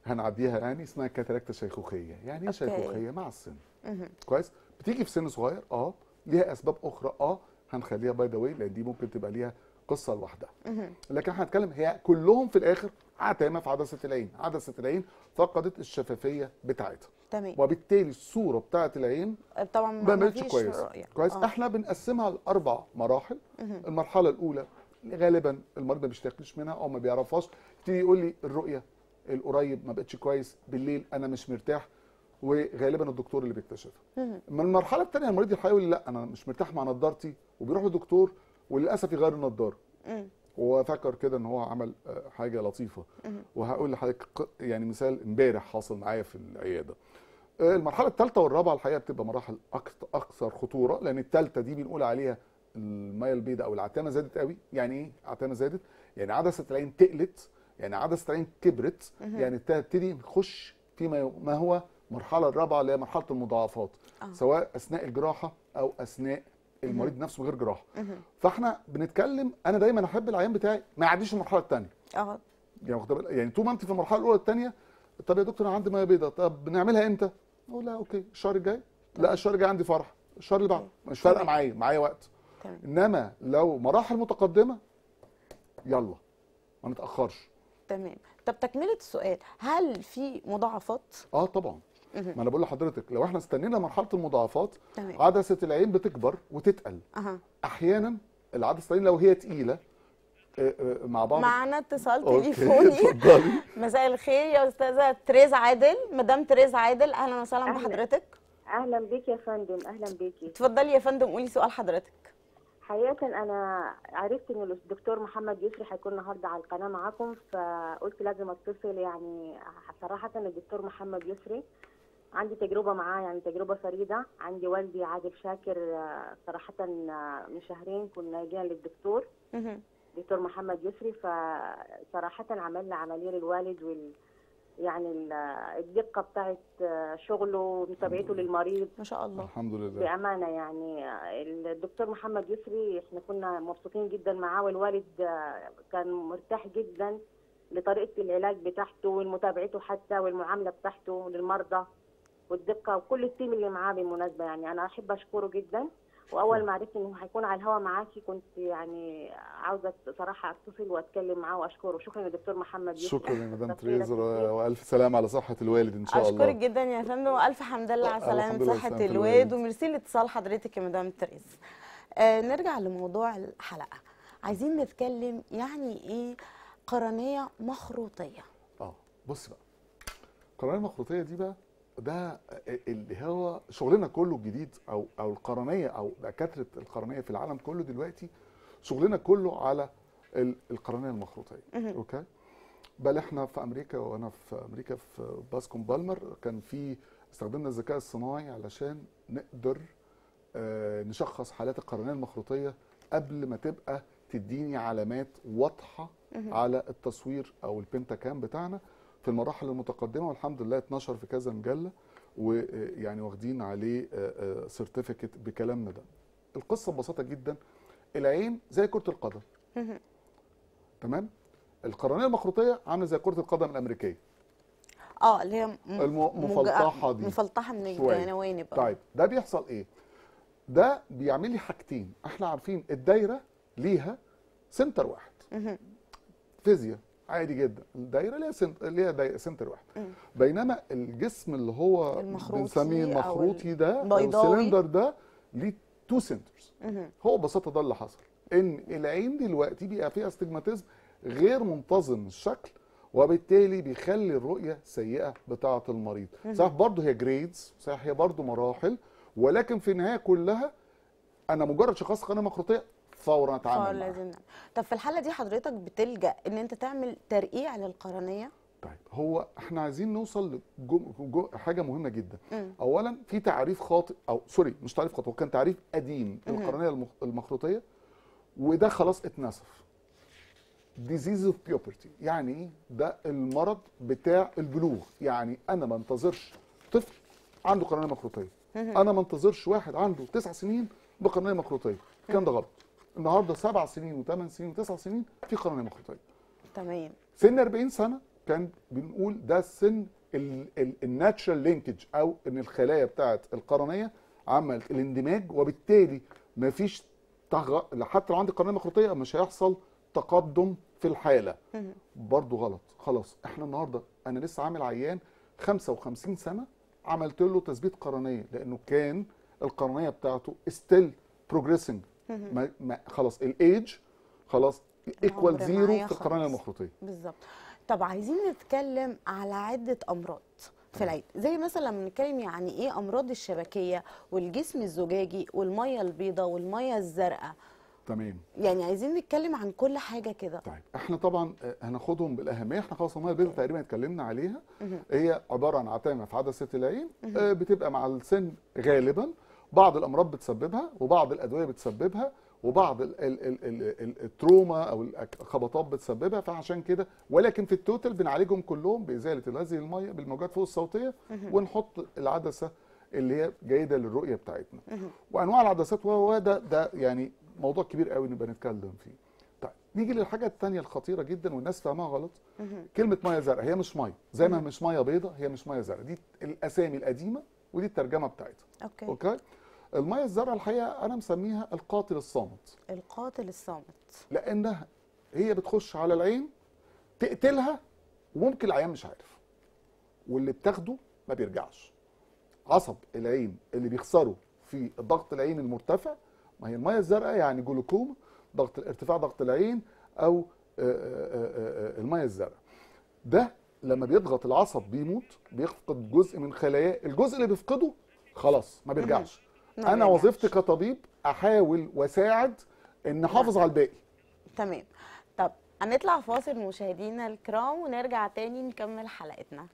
هنعديها يعني اسمها كاتاراكتا شيخوخيه يعني ايه أوكي. شيخوخيه مع السن مهم. كويس بتيجي في سن صغير اه ليها اسباب اخرى اه هنخليها باي ذا واي لان دي ممكن تبقى ليها قصه لوحدها مهم. لكن احنا هنتكلم هي كلهم في الاخر عتامه في عدسه العين عدسه العين فقدت الشفافيه بتاعتها تمام وبالتالي الصوره بتاعه العين طبعا ما ما بقتش فيش كويس رؤية. كويس آه. احنا بنقسمها لاربع مراحل مهم. المرحله الاولى غالبا المريض ما بيشتكيش منها او ما بيعرفهاش يبتدي يقول لي الرؤيه القريب ما بقتش كويس بالليل انا مش مرتاح وغالبا الدكتور اللي بيكتشفها مهم. من المرحله الثانيه المريض الحقيقي يقول لي لا انا مش مرتاح مع نضارتي وبيروح للدكتور وللاسف يغير النضاره مم. هو فكر كده ان هو عمل آه، حاجه لطيفه مهم. وهقول لحضرتك ق- يعني مثال امبارح حاصل معايا في العياده آه، المرحله الثالثه والرابعه الحقيقه بتبقى مراحل أكت- اكثر خطوره لان الثالثه دي بنقول عليها الميه البيضاء او العتامه زادت قوي يعني ايه عتامه زادت يعني عدسه العين تقلت يعني عدسه العين كبرت مهم. يعني تبتدي نخش فيما ما هو المرحله الرابعه اللي هي مرحله المضاعفات آه. سواء اثناء الجراحه او اثناء المريض نفسه من غير جراحه مهم. فاحنا بنتكلم انا دايما احب العيان بتاعي ما يعديش المرحله الثانيه اه يعني واخد بالك؟ يعني طول ما انت في المرحله الاولى الثانيه طب يا دكتور انا عندي ميه بيضاء طب بنعملها امتى؟ اقول لا اوكي الشهر الجاي لا الشهر الجاي عندي فرح الشهر اللي بعده مش فارقه تمام. معايا معايا وقت تمام انما لو مراحل متقدمه يلا ما نتاخرش تمام طب تكمله السؤال هل في مضاعفات اه طبعا مهم. ما انا بقول لحضرتك لو احنا استنينا مرحله المضاعفات تمام عدسه العين بتكبر وتتقل اها احيانا العدسه العين لو هي تقيله آه، آه، مع بعض معانا اتصال أوكي، تليفوني اتفضلي مساء الخير يا استاذه تريز عادل مدام تريز عادل اهلا وسهلا أهلا. بحضرتك اهلا بيك يا فندم اهلا بيكي اتفضلي يا فندم قولي سؤال حضرتك حقيقه انا عرفت ان الدكتور محمد يسري هيكون النهارده على القناه معاكم فقلت لازم اتصل يعني صراحه الدكتور محمد يسري عندي تجربه معاه يعني تجربه فريده عندي والدي عادل شاكر آه، صراحه آه، من شهرين كنا جينا للدكتور مهم. دكتور محمد يسري فصراحه عملنا عمليه للوالد وال يعني ال- الدقه بتاعت آه، شغله ومتابعته للمريض ما شاء الله الحمد لله بأمانة يعني الدكتور محمد يسري احنا كنا مبسوطين جدا معاه والوالد آه، كان مرتاح جدا لطريقة العلاج بتاعته ومتابعته حتى والمعاملة بتاعته للمرضى والدقة وكل التيم اللي معاه بالمناسبة يعني أنا أحب أشكره جدا وأول ما عرفت إنه هيكون على الهوا معاكي كنت يعني عاوزة صراحة أتصل وأتكلم معاه وأشكره شكرا للدكتور محمد يسري شكرا يا مدام تفضيلك تريزر كتير. والف سلام على صحه الوالد ان شاء الله اشكرك جدا يا فندم والف حمد لله على الحمد سلامه لله صحه سلامة الواد الوالد. وميرسي لاتصال حضرتك يا مدام تريز آه نرجع لموضوع الحلقه عايزين نتكلم يعني ايه قرنيه مخروطيه اه بص بقى القرنيه المخروطيه دي بقى ده اللي هو شغلنا كله الجديد او او القرنيه او دكاتره القرنيه في العالم كله دلوقتي شغلنا كله على ال- القرنيه المخروطيه مهم. اوكي بل احنا في امريكا وانا في امريكا في باسكوم بالمر كان في استخدمنا الذكاء الصناعي علشان نقدر آه، نشخص حالات القرنيه المخروطيه قبل ما تبقى تديني علامات واضحه على التصوير او البنتاكام بتاعنا في المراحل المتقدمه والحمد لله اتنشر في كذا مجله ويعني واخدين عليه سيرتيفيكت بكلامنا ده القصه ببساطه جدا العين زي كره القدم مهم. تمام القرنيه المخروطيه عامله زي كره القدم الامريكيه اه اللي هي م- الم- مج- مفلطحة دي. مفلطحه من شوية. الجوانب آه. طيب ده بيحصل ايه ده بيعمل لي حاجتين احنا عارفين الدايره ليها سنتر واحد مهم. فيزياء عادي جدا الدايره ليها سنت... ليها داي... سنتر واحد مم. بينما الجسم اللي هو المخروطي بنسميه أو المخروطي ده او البيضاوي. السلندر ده ليه تو سنترز مهم. هو ببساطه ده اللي حصل ان العين دلوقتي بيبقى فيها استجماتيزم غير منتظم الشكل وبالتالي بيخلي الرؤيه سيئه بتاعه المريض صح برضه هي جريدز صح هي برضه مراحل ولكن في النهايه كلها انا مجرد شخص قناه مخروطيه فورا اتعامل معاها فلازم نعمل. طب في الحاله دي حضرتك بتلجا ان انت تعمل ترقيع للقرنيه طيب هو احنا عايزين نوصل لحاجه مهمه جدا مم. اولا في تعريف خاطئ او سوري مش تعريف خاطئ هو كان تعريف قديم للقرنيه المخ- المخروطيه وده خلاص اتنسف disease of puberty يعني ايه ده المرض بتاع البلوغ يعني انا ما انتظرش طفل عنده قرنيه مخروطيه انا ما انتظرش واحد عنده تسع سنين بقرنيه مخروطيه الكلام ده غلط النهارده سبع سنين وثمان سنين وتسع سنين في قرنيه مخروطيه تمام سن 40 سنه كان بنقول ده السن الناتشرال لينكج او ان الخلايا بتاعت القرنيه عملت الاندماج وبالتالي مفيش تغ... حتى لو عندي قرنيه مخروطيه مش هيحصل تقدم في الحاله برضو غلط خلاص احنا النهارده انا لسه عامل عيان 55 سنه عملت له تثبيت قرنيه لانه كان القرنيه بتاعته ستيل بروجريسنج ما ما خلاص الايدج خلاص ايكوال العمر زيرو معايا في القرنيه خلاص. المخروطيه بالظبط طب عايزين نتكلم على عدة أمراض في العين زي مثلا لما نتكلم يعني ايه امراض الشبكيه والجسم الزجاجي والميه البيضاء والميه الزرقاء تمام يعني عايزين نتكلم عن كل حاجه كده طيب احنا طبعا آه، هناخدهم بالاهميه احنا خلاص الميه البيضاء تقريبا اتكلمنا عليها هي عباره عن عتامه في عدسه العين آه، بتبقى مع السن غالبا بعض الامراض بتسببها وبعض الادويه بتسببها وبعض ال ال ال ال ال التروما او الأك- الخبطات بتسببها فعشان كده ولكن في التوتال بنعالجهم كلهم بازاله هذه الميه بالموجات فوق الصوتيه ونحط العدسه اللي هي جيده للرؤيه بتاعتنا وانواع العدسات وهو ده ده يعني موضوع كبير قوي نبقى نتكلم فيه طيب نيجي للحاجه الثانيه الخطيره جدا والناس فاهمها غلط كلمه ميه زرقاء هي مش ميه زي ما مش ميه بيضاء هي مش ميه زرقاء دي الاسامي القديمه ودي الترجمه بتاعتها اوكي اوكي الميه الزرقاء الحقيقه انا مسميها القاتل الصامت القاتل الصامت لانها هي بتخش على العين تقتلها وممكن العيان مش عارف واللي بتاخده ما بيرجعش عصب العين اللي بيخسره في ضغط العين المرتفع ما هي الميه الزرقاء يعني جلوكوما ضغط ارتفاع ضغط العين او آه، آه، آه، آه، الميه الزرقاء ده لما بيضغط العصب بيموت بيفقد جزء من خلاياه الجزء اللي بيفقده خلاص ما بيرجعش ما انا بيرجعش. وظيفتي كطبيب احاول واساعد ان احافظ على الباقي تمام طب هنطلع فاصل مشاهدينا الكرام ونرجع تاني نكمل حلقتنا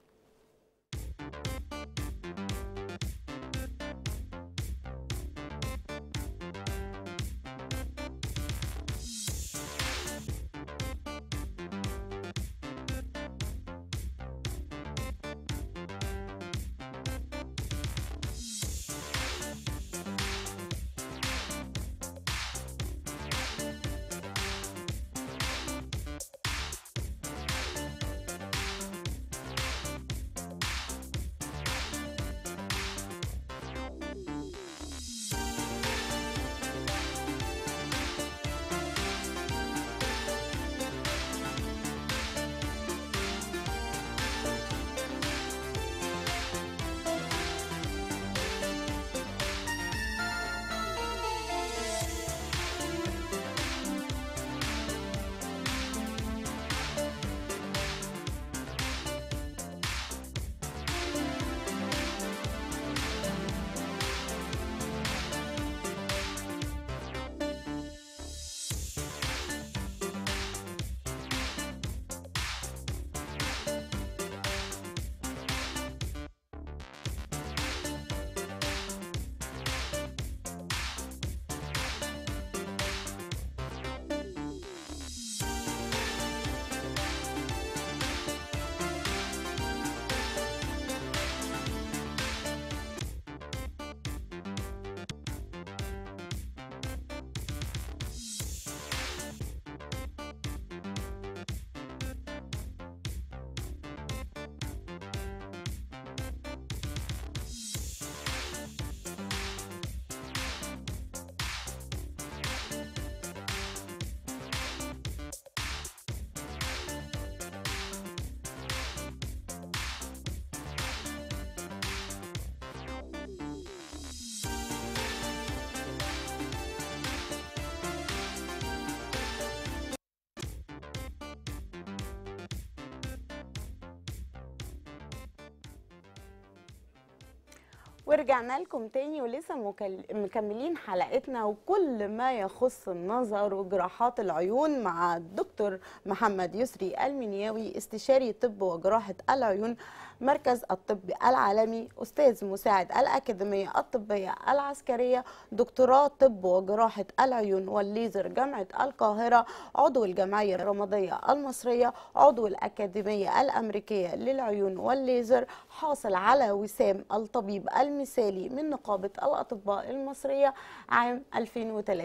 ورجعنا لكم تاني ولسه مكل- مكملين حلقتنا وكل ما يخص النظر وجراحات العيون مع الدكتور محمد يسري المنياوي استشاري طب وجراحة العيون مركز الطب العالمي أستاذ مساعد الأكاديمية الطبية العسكرية دكتوراه طب وجراحة العيون والليزر جامعة القاهرة عضو الجمعية الرمادية المصرية عضو الأكاديمية الأمريكية للعيون والليزر حاصل على وسام الطبيب المثالي من نقابة الأطباء المصرية عام 2003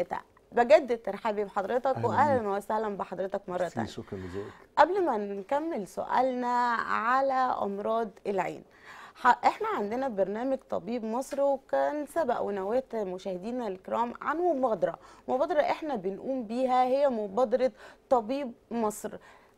بجد ترحبي بحضرتك أهلاً واهلا وسهلا بحضرتك مره ميرسي، ثانيه شكرا لذوقك قبل ما نكمل سؤالنا على امراض العين ح- احنا عندنا برنامج طبيب مصر وكان سبق ونوات مشاهدينا الكرام عن مبادره مبادره احنا بنقوم بيها هي مبادره طبيب مصر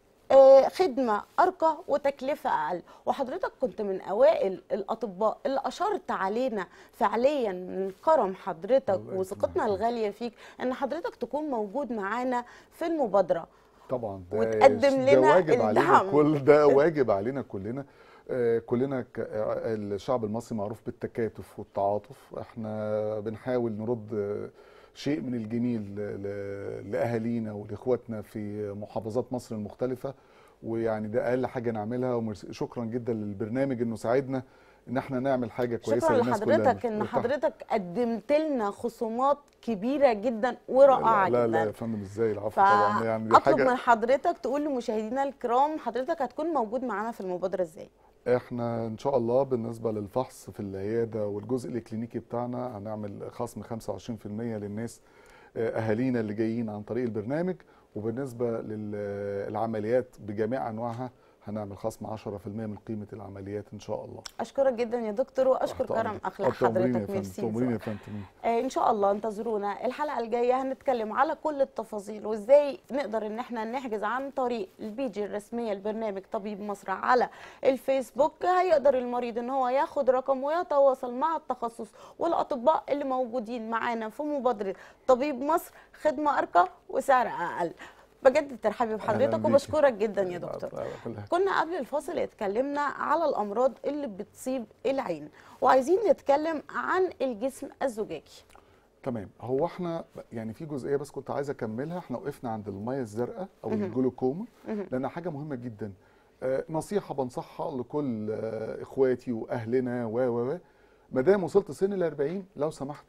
آه، خدمة أرقى وتكلفة أقل وحضرتك كنت من أوائل الأطباء اللي أشرت علينا فعليا من كرم حضرتك الله وثقتنا يكرمك. الغالية فيك أن حضرتك تكون موجود معانا في المبادرة طبعا ده وتقدم ده لنا واجب علينا الدعم. كل ده واجب علينا كلنا آه، كلنا ك- آه، الشعب المصري معروف بالتكاتف والتعاطف احنا بنحاول نرد آه، شيء من الجميل ل- ل- لاهالينا ولاخواتنا في محافظات مصر المختلفه ويعني ده اقل حاجه نعملها وشكرا جدا للبرنامج انه ساعدنا ان احنا نعمل حاجه كويسه شكرا للناس كلها لحضرتك ان وتحت- حضرتك قدمت لنا خصومات كبيره جدا ورائعه لا لا, لا يا جدا فندم ازاي العفو طبعا يعني دي فاطلب حاجه من حضرتك تقول لمشاهدينا الكرام حضرتك هتكون موجود معانا في المبادره ازاي احنا ان شاء الله بالنسبه للفحص في العياده والجزء الكلينيكي بتاعنا هنعمل خصم 25% للناس آه، اهالينا اللي جايين عن طريق البرنامج وبالنسبه للعمليات بجميع انواعها هنعمل خصم 10% من قيمه العمليات ان شاء الله اشكرك جدا يا دكتور واشكر تحت كرم أمرك. اخلاق تحت أمرين يا حضرتك فندم، ميرسي تحت أمرين يا لذوقك. فندم آه، ان شاء الله انتظرونا الحلقه الجايه هنتكلم على كل التفاصيل وازاي نقدر ان احنا نحجز عن طريق البيجي الرسميه لبرنامج طبيب مصر على الفيسبوك هيقدر المريض ان هو ياخد رقم ويتواصل مع التخصص والاطباء اللي موجودين معانا في مبادره طبيب مصر خدمه ارقى وسعر اقل بجد ترحبي أهلاً بحضرتك بيكي. وبشكرك جدا يا دكتور الله يخليك. كنا قبل الفاصل اتكلمنا على الامراض اللي بتصيب العين وعايزين نتكلم عن الجسم الزجاجي تمام هو احنا يعني في جزئيه بس كنت عايز اكملها احنا وقفنا عند الميه الزرقاء او مهم. الجلوكوما مهم. لانها حاجه مهمه جدا آه، نصيحه بنصحها لكل آه، اخواتي واهلنا و و و ما دام وصلت سن ال 40 لو سمحت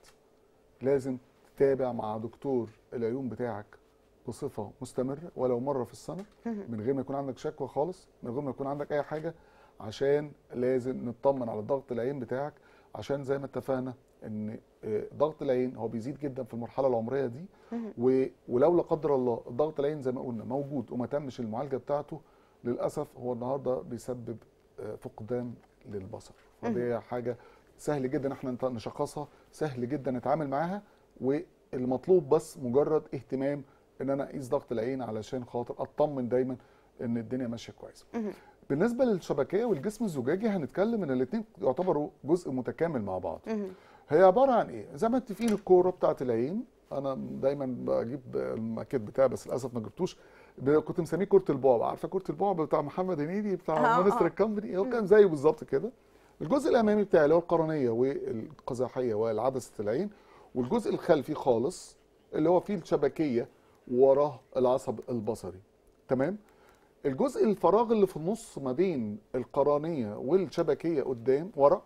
لازم تتابع مع دكتور العيون بتاعك بصفه مستمره ولو مره في السنه مهم. من غير ما يكون عندك شكوى خالص من غير ما يكون عندك اي حاجه عشان لازم نطمن على ضغط العين بتاعك عشان زي ما اتفقنا ان آه، ضغط العين هو بيزيد جدا في المرحله العمريه دي مهم. و- ولو لا قدر الله ضغط العين زي ما قلنا موجود وما تمش المعالجه بتاعته للاسف هو النهارده بيسبب آه، فقدان للبصر فدي حاجه سهل جدا احنا نت- نشخصها سهل جدا نتعامل معاها والمطلوب بس مجرد اهتمام ان انا اقيس ضغط العين علشان خاطر اطمن دايما ان الدنيا ماشيه كويس مهم. بالنسبه للشبكيه والجسم الزجاجي هنتكلم ان الاثنين يعتبروا جزء متكامل مع بعض مهم. هي عباره عن ايه زي ما متفقين الكوره بتاعت العين انا دايما بجيب الماكيت بتاعي بس للاسف ما جبتوش ب- كنت مسميه كره البعبع عارفه كره البعبع بتاع محمد هنيدي آه، بتاع آه. مونستر الكامبري هو كان زيه بالظبط كده الجزء الامامي بتاعي اللي هو القرنيه والقزحيه والعدسه العين والجزء الخلفي خالص اللي هو فيه الشبكيه وراه العصب البصري تمام الجزء الفراغ اللي في النص ما بين القرنيه والشبكيه قدام ورا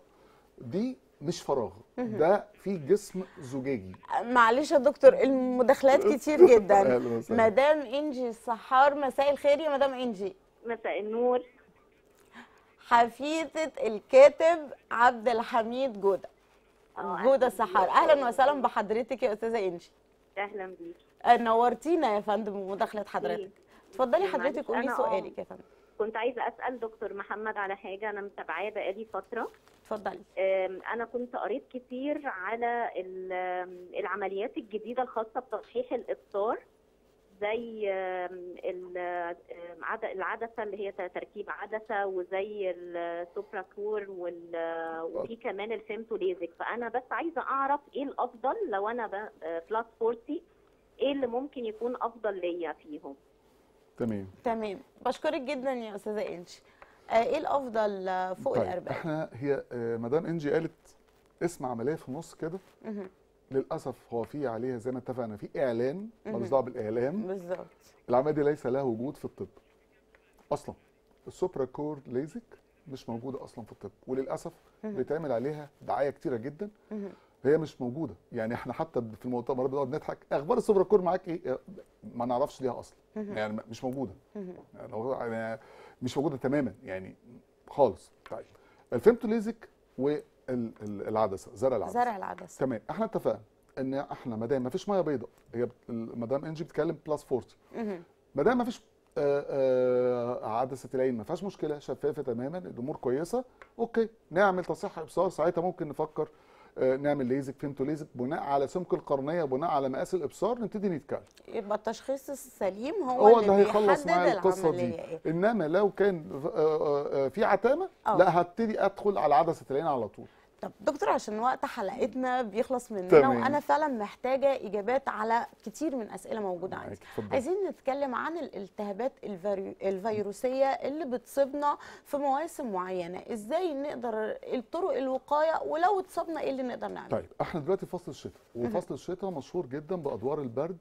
دي مش فراغ ده في جسم زجاجي معلش يا دكتور المداخلات كتير جدا أهلا وسهلا. مدام انجي السحار مساء الخير يا مدام انجي مساء النور حفيدة الكاتب عبد الحميد جودة آه، جودة أهلاً السحار بيك. اهلا وسهلا بحضرتك يا استاذه انجي اهلا بيك آه، نورتينا يا فندم بمداخله حضرتك اتفضلي معلش، حضرتك قولي أنا آه. سؤالك يا فندم كنت عايزه اسال دكتور محمد على حاجه انا متابعاه بقالي فتره اتفضلي أم، انا كنت قريت كتير على ال- أم، العمليات الجديده الخاصه بتصحيح الابصار زي أم، ال- أم، عد- العدسه اللي هي تركيب عدسه وزي السوبراكور وال- وفي كمان الفيمتوليزك فانا بس عايزه اعرف ايه الافضل لو انا بلس 40 ايه اللي ممكن يكون افضل ليا فيهم تمام تمام بشكرك جدا يا استاذه انجي آه، ايه الافضل آه، فوق طيب الاربعين احنا هي آه، مدام انجي قالت اسم عمليه في النص كده مهم. للاسف هو في عليها زي ما اتفقنا في اعلان ملوش مهم. دعوه بالاعلام بالظبط العمليه دي ليس لها وجود في الطب اصلا السوبرا كور ليزك مش موجوده اصلا في الطب وللاسف مهم. بيتعمل عليها دعايه كتيره جدا مهم. هي مش موجوده يعني احنا حتى في المؤتمرات بنقعد نضحك اخبار السوبرا كور معاك ايه ما نعرفش ليها اصلا مهم. يعني مش موجوده مهم. يعني هو- يعني مش موجوده تماما يعني خالص طيب الفيمتوليزك والعدسه زرع العدسه زرع العدسه تمام احنا اتفقنا ان احنا ما دام ما فيش ميه بيضاء هي بت- مدام انجي بتتكلم بلس 40 مهم. ما دام ما فيش آه، آه، عدسه العين ما فيهاش مشكله شفافه تماما الامور كويسه اوكي نعمل تصحيح ابصار ساعتها ممكن نفكر آه، نعمل ليزك فيمتو ليزك بناء على سمك القرنيه بناء على مقاس الابصار نبتدي نتكلم يبقى التشخيص السليم هو, هو اللي هيخلص بيحدد معايا القصه دي العملية إيه. انما لو كان آه، آه، آه، في عتامه آه. لا هبتدي ادخل على عدسه العين على طول طب دكتور عشان وقت حلقتنا بيخلص مننا تمام. وانا فعلا محتاجه اجابات على كتير من اسئله موجوده عندي معاك، اتفضل. عايزين نتكلم عن الالتهابات الفيرو- الفيروسيه اللي بتصيبنا في مواسم معينه ازاي نقدر الطرق الوقايه ولو اتصبنا ايه اللي نقدر نعمله طيب احنا دلوقتي في فصل الشتاء وفصل الشتاء مشهور جدا بادوار البرد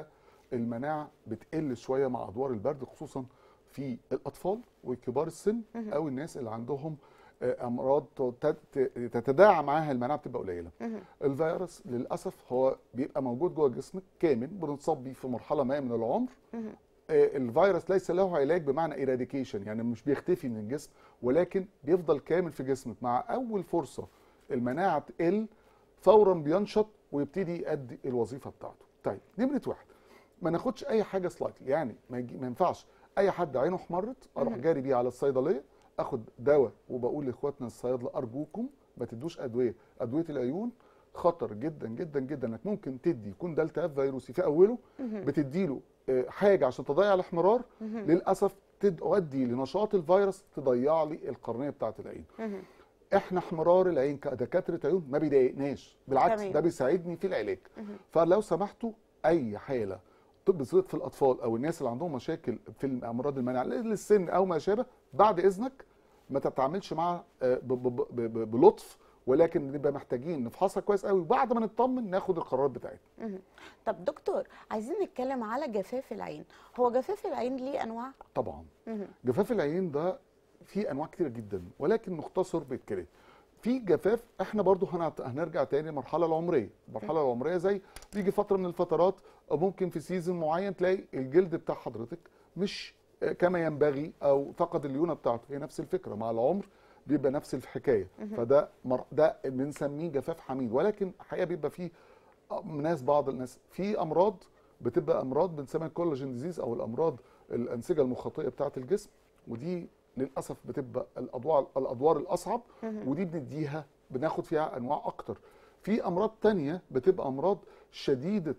والمناعه بتقل شويه مع ادوار البرد خصوصا في الاطفال وكبار السن او الناس اللي عندهم آه، امراض تت- تتداعى معاها المناعه بتبقى قليله الفيروس للاسف هو بيبقى موجود جوه جسمك كامل بنتصاب بيه في مرحله ما من العمر آه، الفيروس ليس له علاج بمعنى ايراديكيشن يعني مش بيختفي من الجسم ولكن بيفضل كامل في جسمك مع اول فرصه المناعه تقل فورا بينشط ويبتدي يؤدي الوظيفه بتاعته طيب نمره واحد ما ناخدش اي حاجه سلايتلي يعني ما, يجي ما ينفعش اي حد عينه احمرت اروح جاري بيه على الصيدليه اخد دواء وبقول لاخواتنا الصيادله ارجوكم ما تدوش ادويه ادويه العيون خطر جدا جدا جدا انك ممكن تدي يكون ده التهاب فيروسي في اوله بتديله آه، حاجه عشان تضيع الاحمرار للاسف تؤدي لنشاط الفيروس تضيع لي القرنيه بتاعه العين احنا احمرار العين كدكاتره عيون ما بيضايقناش بالعكس تمام. ده بيساعدني في العلاج فلو سمحتوا اي حاله طب بالذات في الاطفال او الناس اللي عندهم مشاكل في الامراض المناعه للسن او ما شابه بعد اذنك ما تتعاملش معاها آه، ب- ب- ب- ب- بلطف ولكن نبقى محتاجين نفحصها كويس قوي وبعد ما نطمن ناخد القرارات بتاعتنا طب دكتور عايزين نتكلم على جفاف العين هو جفاف العين ليه انواع طبعا مهم. جفاف العين ده في انواع كتيره جدا ولكن نختصر بالكلام في جفاف احنا برضو هنعت- هنرجع تاني للمرحله العمريه المرحله العمريه زي بيجي فتره من الفترات أو ممكن في سيزون معين تلاقي الجلد بتاع حضرتك مش آه، كما ينبغي او فقد الليونه بتاعته هي نفس الفكره مع العمر بيبقى نفس الحكايه فده مر... ده بنسميه جفاف حميد ولكن الحقيقه بيبقى فيه ناس بعض الناس في امراض بتبقى امراض بنسميها كولاجين ديزيز او الامراض الانسجه المخاطيه بتاعه الجسم ودي للاسف بتبقى الادوار الادوار الاصعب ودي بنديها بناخد فيها انواع اكتر في امراض تانية بتبقى امراض شديده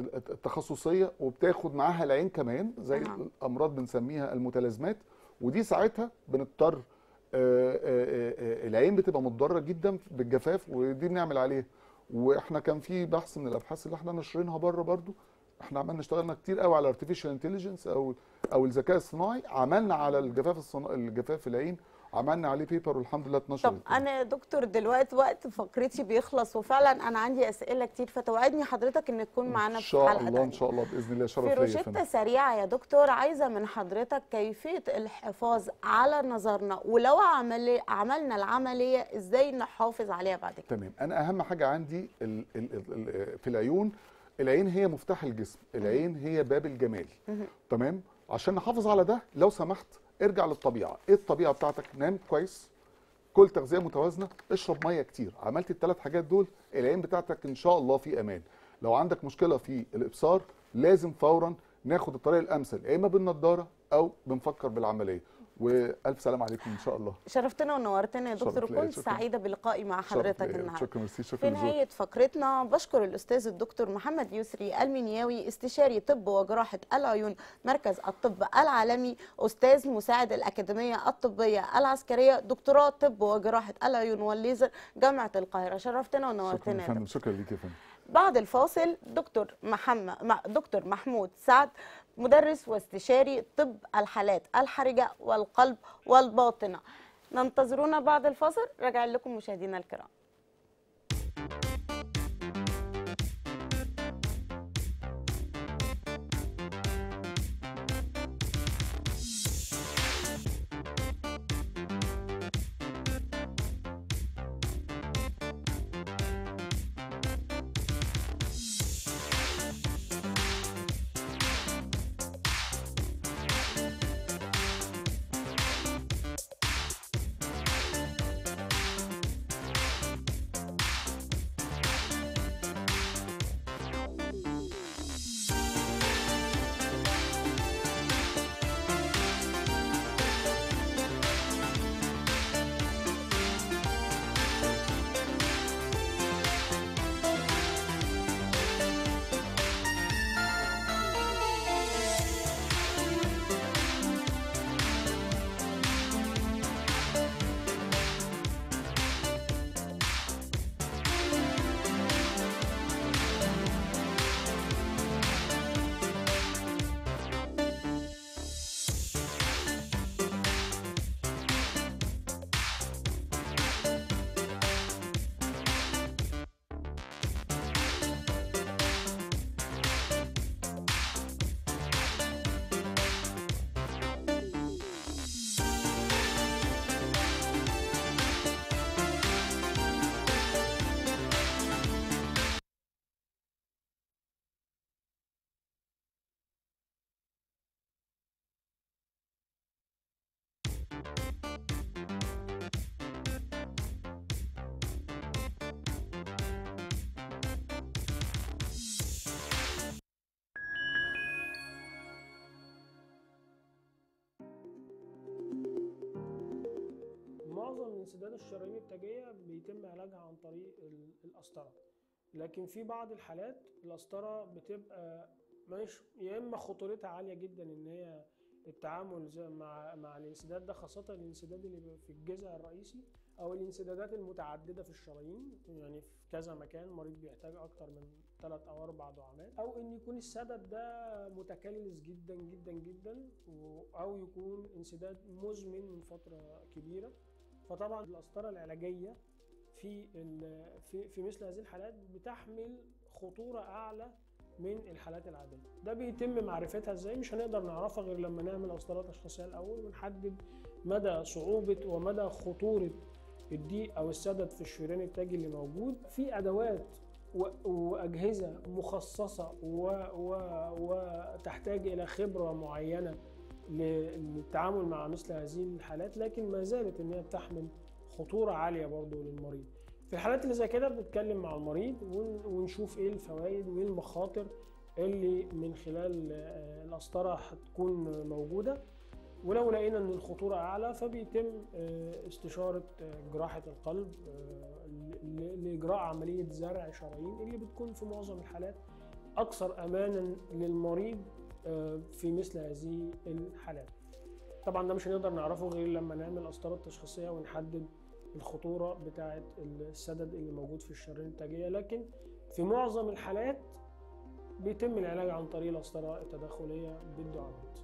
التخصصيه وبتاخد معاها العين كمان زي نعم. الامراض بنسميها المتلازمات ودي ساعتها بنضطر آه، آه، آه، آه، العين بتبقى متضرره جدا بالجفاف ودي بنعمل عليها واحنا كان في بحث من الابحاث اللي احنا ناشرينها بره برضو احنا عملنا اشتغلنا كتير قوي على artificial intelligence او او الذكاء الصناعي عملنا على الجفاف الصنا... الجفاف العين عملنا عليه بيبر والحمد لله اتنشرت طب انا يا دكتور دلوقتي وقت فقرتي بيخلص وفعلا انا عندي اسئله كتير فتوعدني حضرتك ان تكون معانا ان في شاء حلقه الله تانية. ان شاء الله باذن الله شرف في ليا يا روشتة فندم سريعة يا دكتور عايزة من حضرتك كيفية الحفاظ على نظرنا ولو عملي عملنا العملية ازاي نحافظ عليها بعد كده تمام انا اهم حاجه عندي ال ال ال ال في العيون العين هي مفتاح الجسم العين هي باب الجمال تمام عشان نحافظ على ده لو سمحت ارجع للطبيعه ايه الطبيعه بتاعتك نام كويس كل تغذيه متوازنه اشرب ميه كتير عملت الثلاث حاجات دول العين بتاعتك ان شاء الله في امان لو عندك مشكله في الابصار لازم فورا ناخد الطريقه الامثل يا اما بالنضاره او بنفكر بالعمليه والف سلام عليكم ان شاء الله شرفتنا ونورتنا يا دكتور شرف ليا، وكنت شكراً. سعيدة بلقائي مع شرف حضرتك ليا. النهاردة شكرا ميرسي شكرا في لذوقك. نهاية فقرتنا بشكر الأستاذ الدكتور محمد يسري المنياوي استشاري طب وجراحة العيون مركز الطب العالمي أستاذ مساعد الأكاديمية الطبية العسكرية دكتوراه طب وجراحة العيون والليزر جامعة القاهرة شرفتنا شكرا ونورتنا يا يا فندم شكرا ليك يا فندم بعد الفاصل دكتور محمد مع- دكتور محمود سعد مدرس واستشاري طب الحالات الحرجة والقلب والباطنة ننتظرونا بعد الفاصل راجع لكم مشاهدينا الكرام الانسداد الشرايين التاجيه بيتم علاجها عن طريق ال- القسطره لكن في بعض الحالات القسطره بتبقى مش يا اما خطورتها عاليه جدا ان هي التعامل زي مع مع الانسداد ده خاصه الانسداد اللي بيبقى في الجذع الرئيسي او الانسدادات المتعدده في الشرايين يعني في كذا مكان المريض بيحتاج اكتر من ثلاث او اربع دعامات او ان يكون السدد ده متكلس جدا جدا جدا و- او يكون انسداد مزمن من فتره كبيره فطبعا القسطره العلاجيه في ال- في في مثل هذه الحالات بتحمل خطوره اعلى من الحالات العاديه ده بيتم معرفتها ازاي مش هنقدر نعرفها غير لما نعمل قسطرات تشخيصيه الاول ونحدد مدى صعوبه ومدى خطوره الضيق او السدد في الشريان التاجي اللي موجود في ادوات و- واجهزه مخصصه و... و... وتحتاج الى خبره معينه ل- للتعامل مع مثل هذه الحالات لكن ما زالت ان هي بتحمل خطوره عاليه برضه للمريض في الحالات اللي زي كده بنتكلم مع المريض ون- ونشوف ايه الفوائد وايه المخاطر اللي من خلال آه، القسطره هتكون موجوده ولو لقينا ان الخطوره اعلى فبيتم آه، استشاره آه، جراحه القلب آه، ل- ل- لاجراء عمليه زرع شرايين اللي بتكون في معظم الحالات اكثر امانا للمريض آه، في مثل هذه الحالات طبعا ده مش هنقدر نعرفه غير لما نعمل قسطرات تشخيصيه ونحدد الخطوره بتاعه السدد اللي موجود في الشرايين التاجيه لكن في معظم الحالات بيتم العلاج عن طريق القسطره التداخليه بالدعامات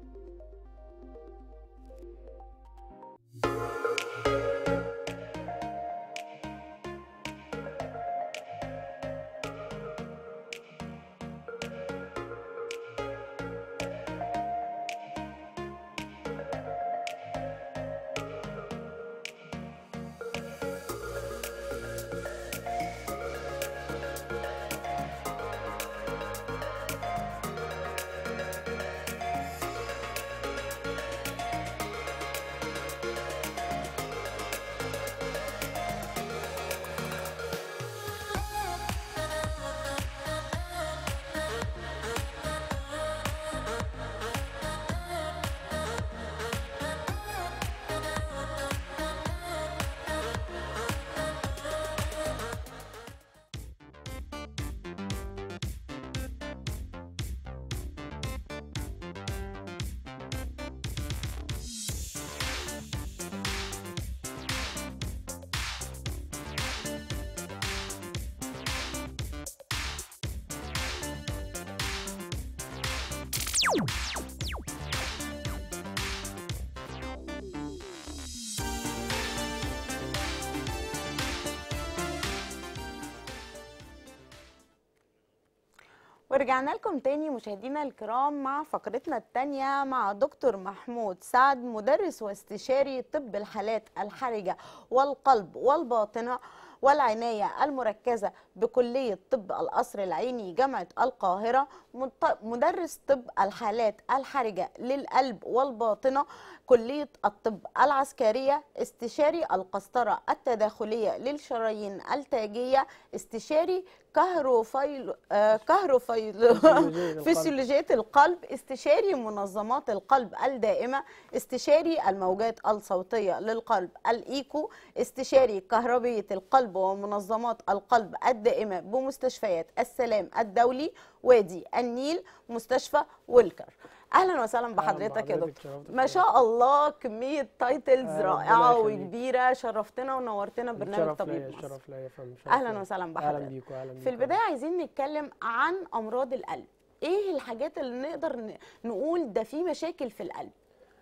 ورجعنا لكم تاني مشاهدينا الكرام مع فقرتنا التانية مع دكتور محمود سعد مدرس واستشاري طب الحالات الحرجة والقلب والباطنة والعناية المركزة بكلية طب القصر العيني جامعة القاهرة مت- مدرس طب الحالات الحرجة للقلب والباطنة كلية الطب العسكرية استشاري القسطرة التداخلية للشرايين التاجية استشاري كهروفيل آه كهروفيل فسيولوجية القلب. فسيولوجية القلب استشاري منظمات القلب الدائمة استشاري الموجات الصوتية للقلب الإيكو استشاري كهربية القلب ومنظمات القلب الدائمة بمستشفيات السلام الدولي وادي النيل مستشفى ويلكر اهلا وسهلا بحضرتك يا بحضرتك، دكتور شرفتك ما يا شاء الله كميه تايتلز آه، ربنا رائعه يخليك. وكبيره شرفتنا ونورتنا برنامج الشرف طبيب ليا مصر الشرف ليا يا فندم الشرف اهلا ليا. وسهلا اهلا بحضرتك بيكم اهلا بيكم في البدايه عايزين نتكلم عن امراض القلب ايه الحاجات اللي نقدر ن- نقول ده في مشاكل في القلب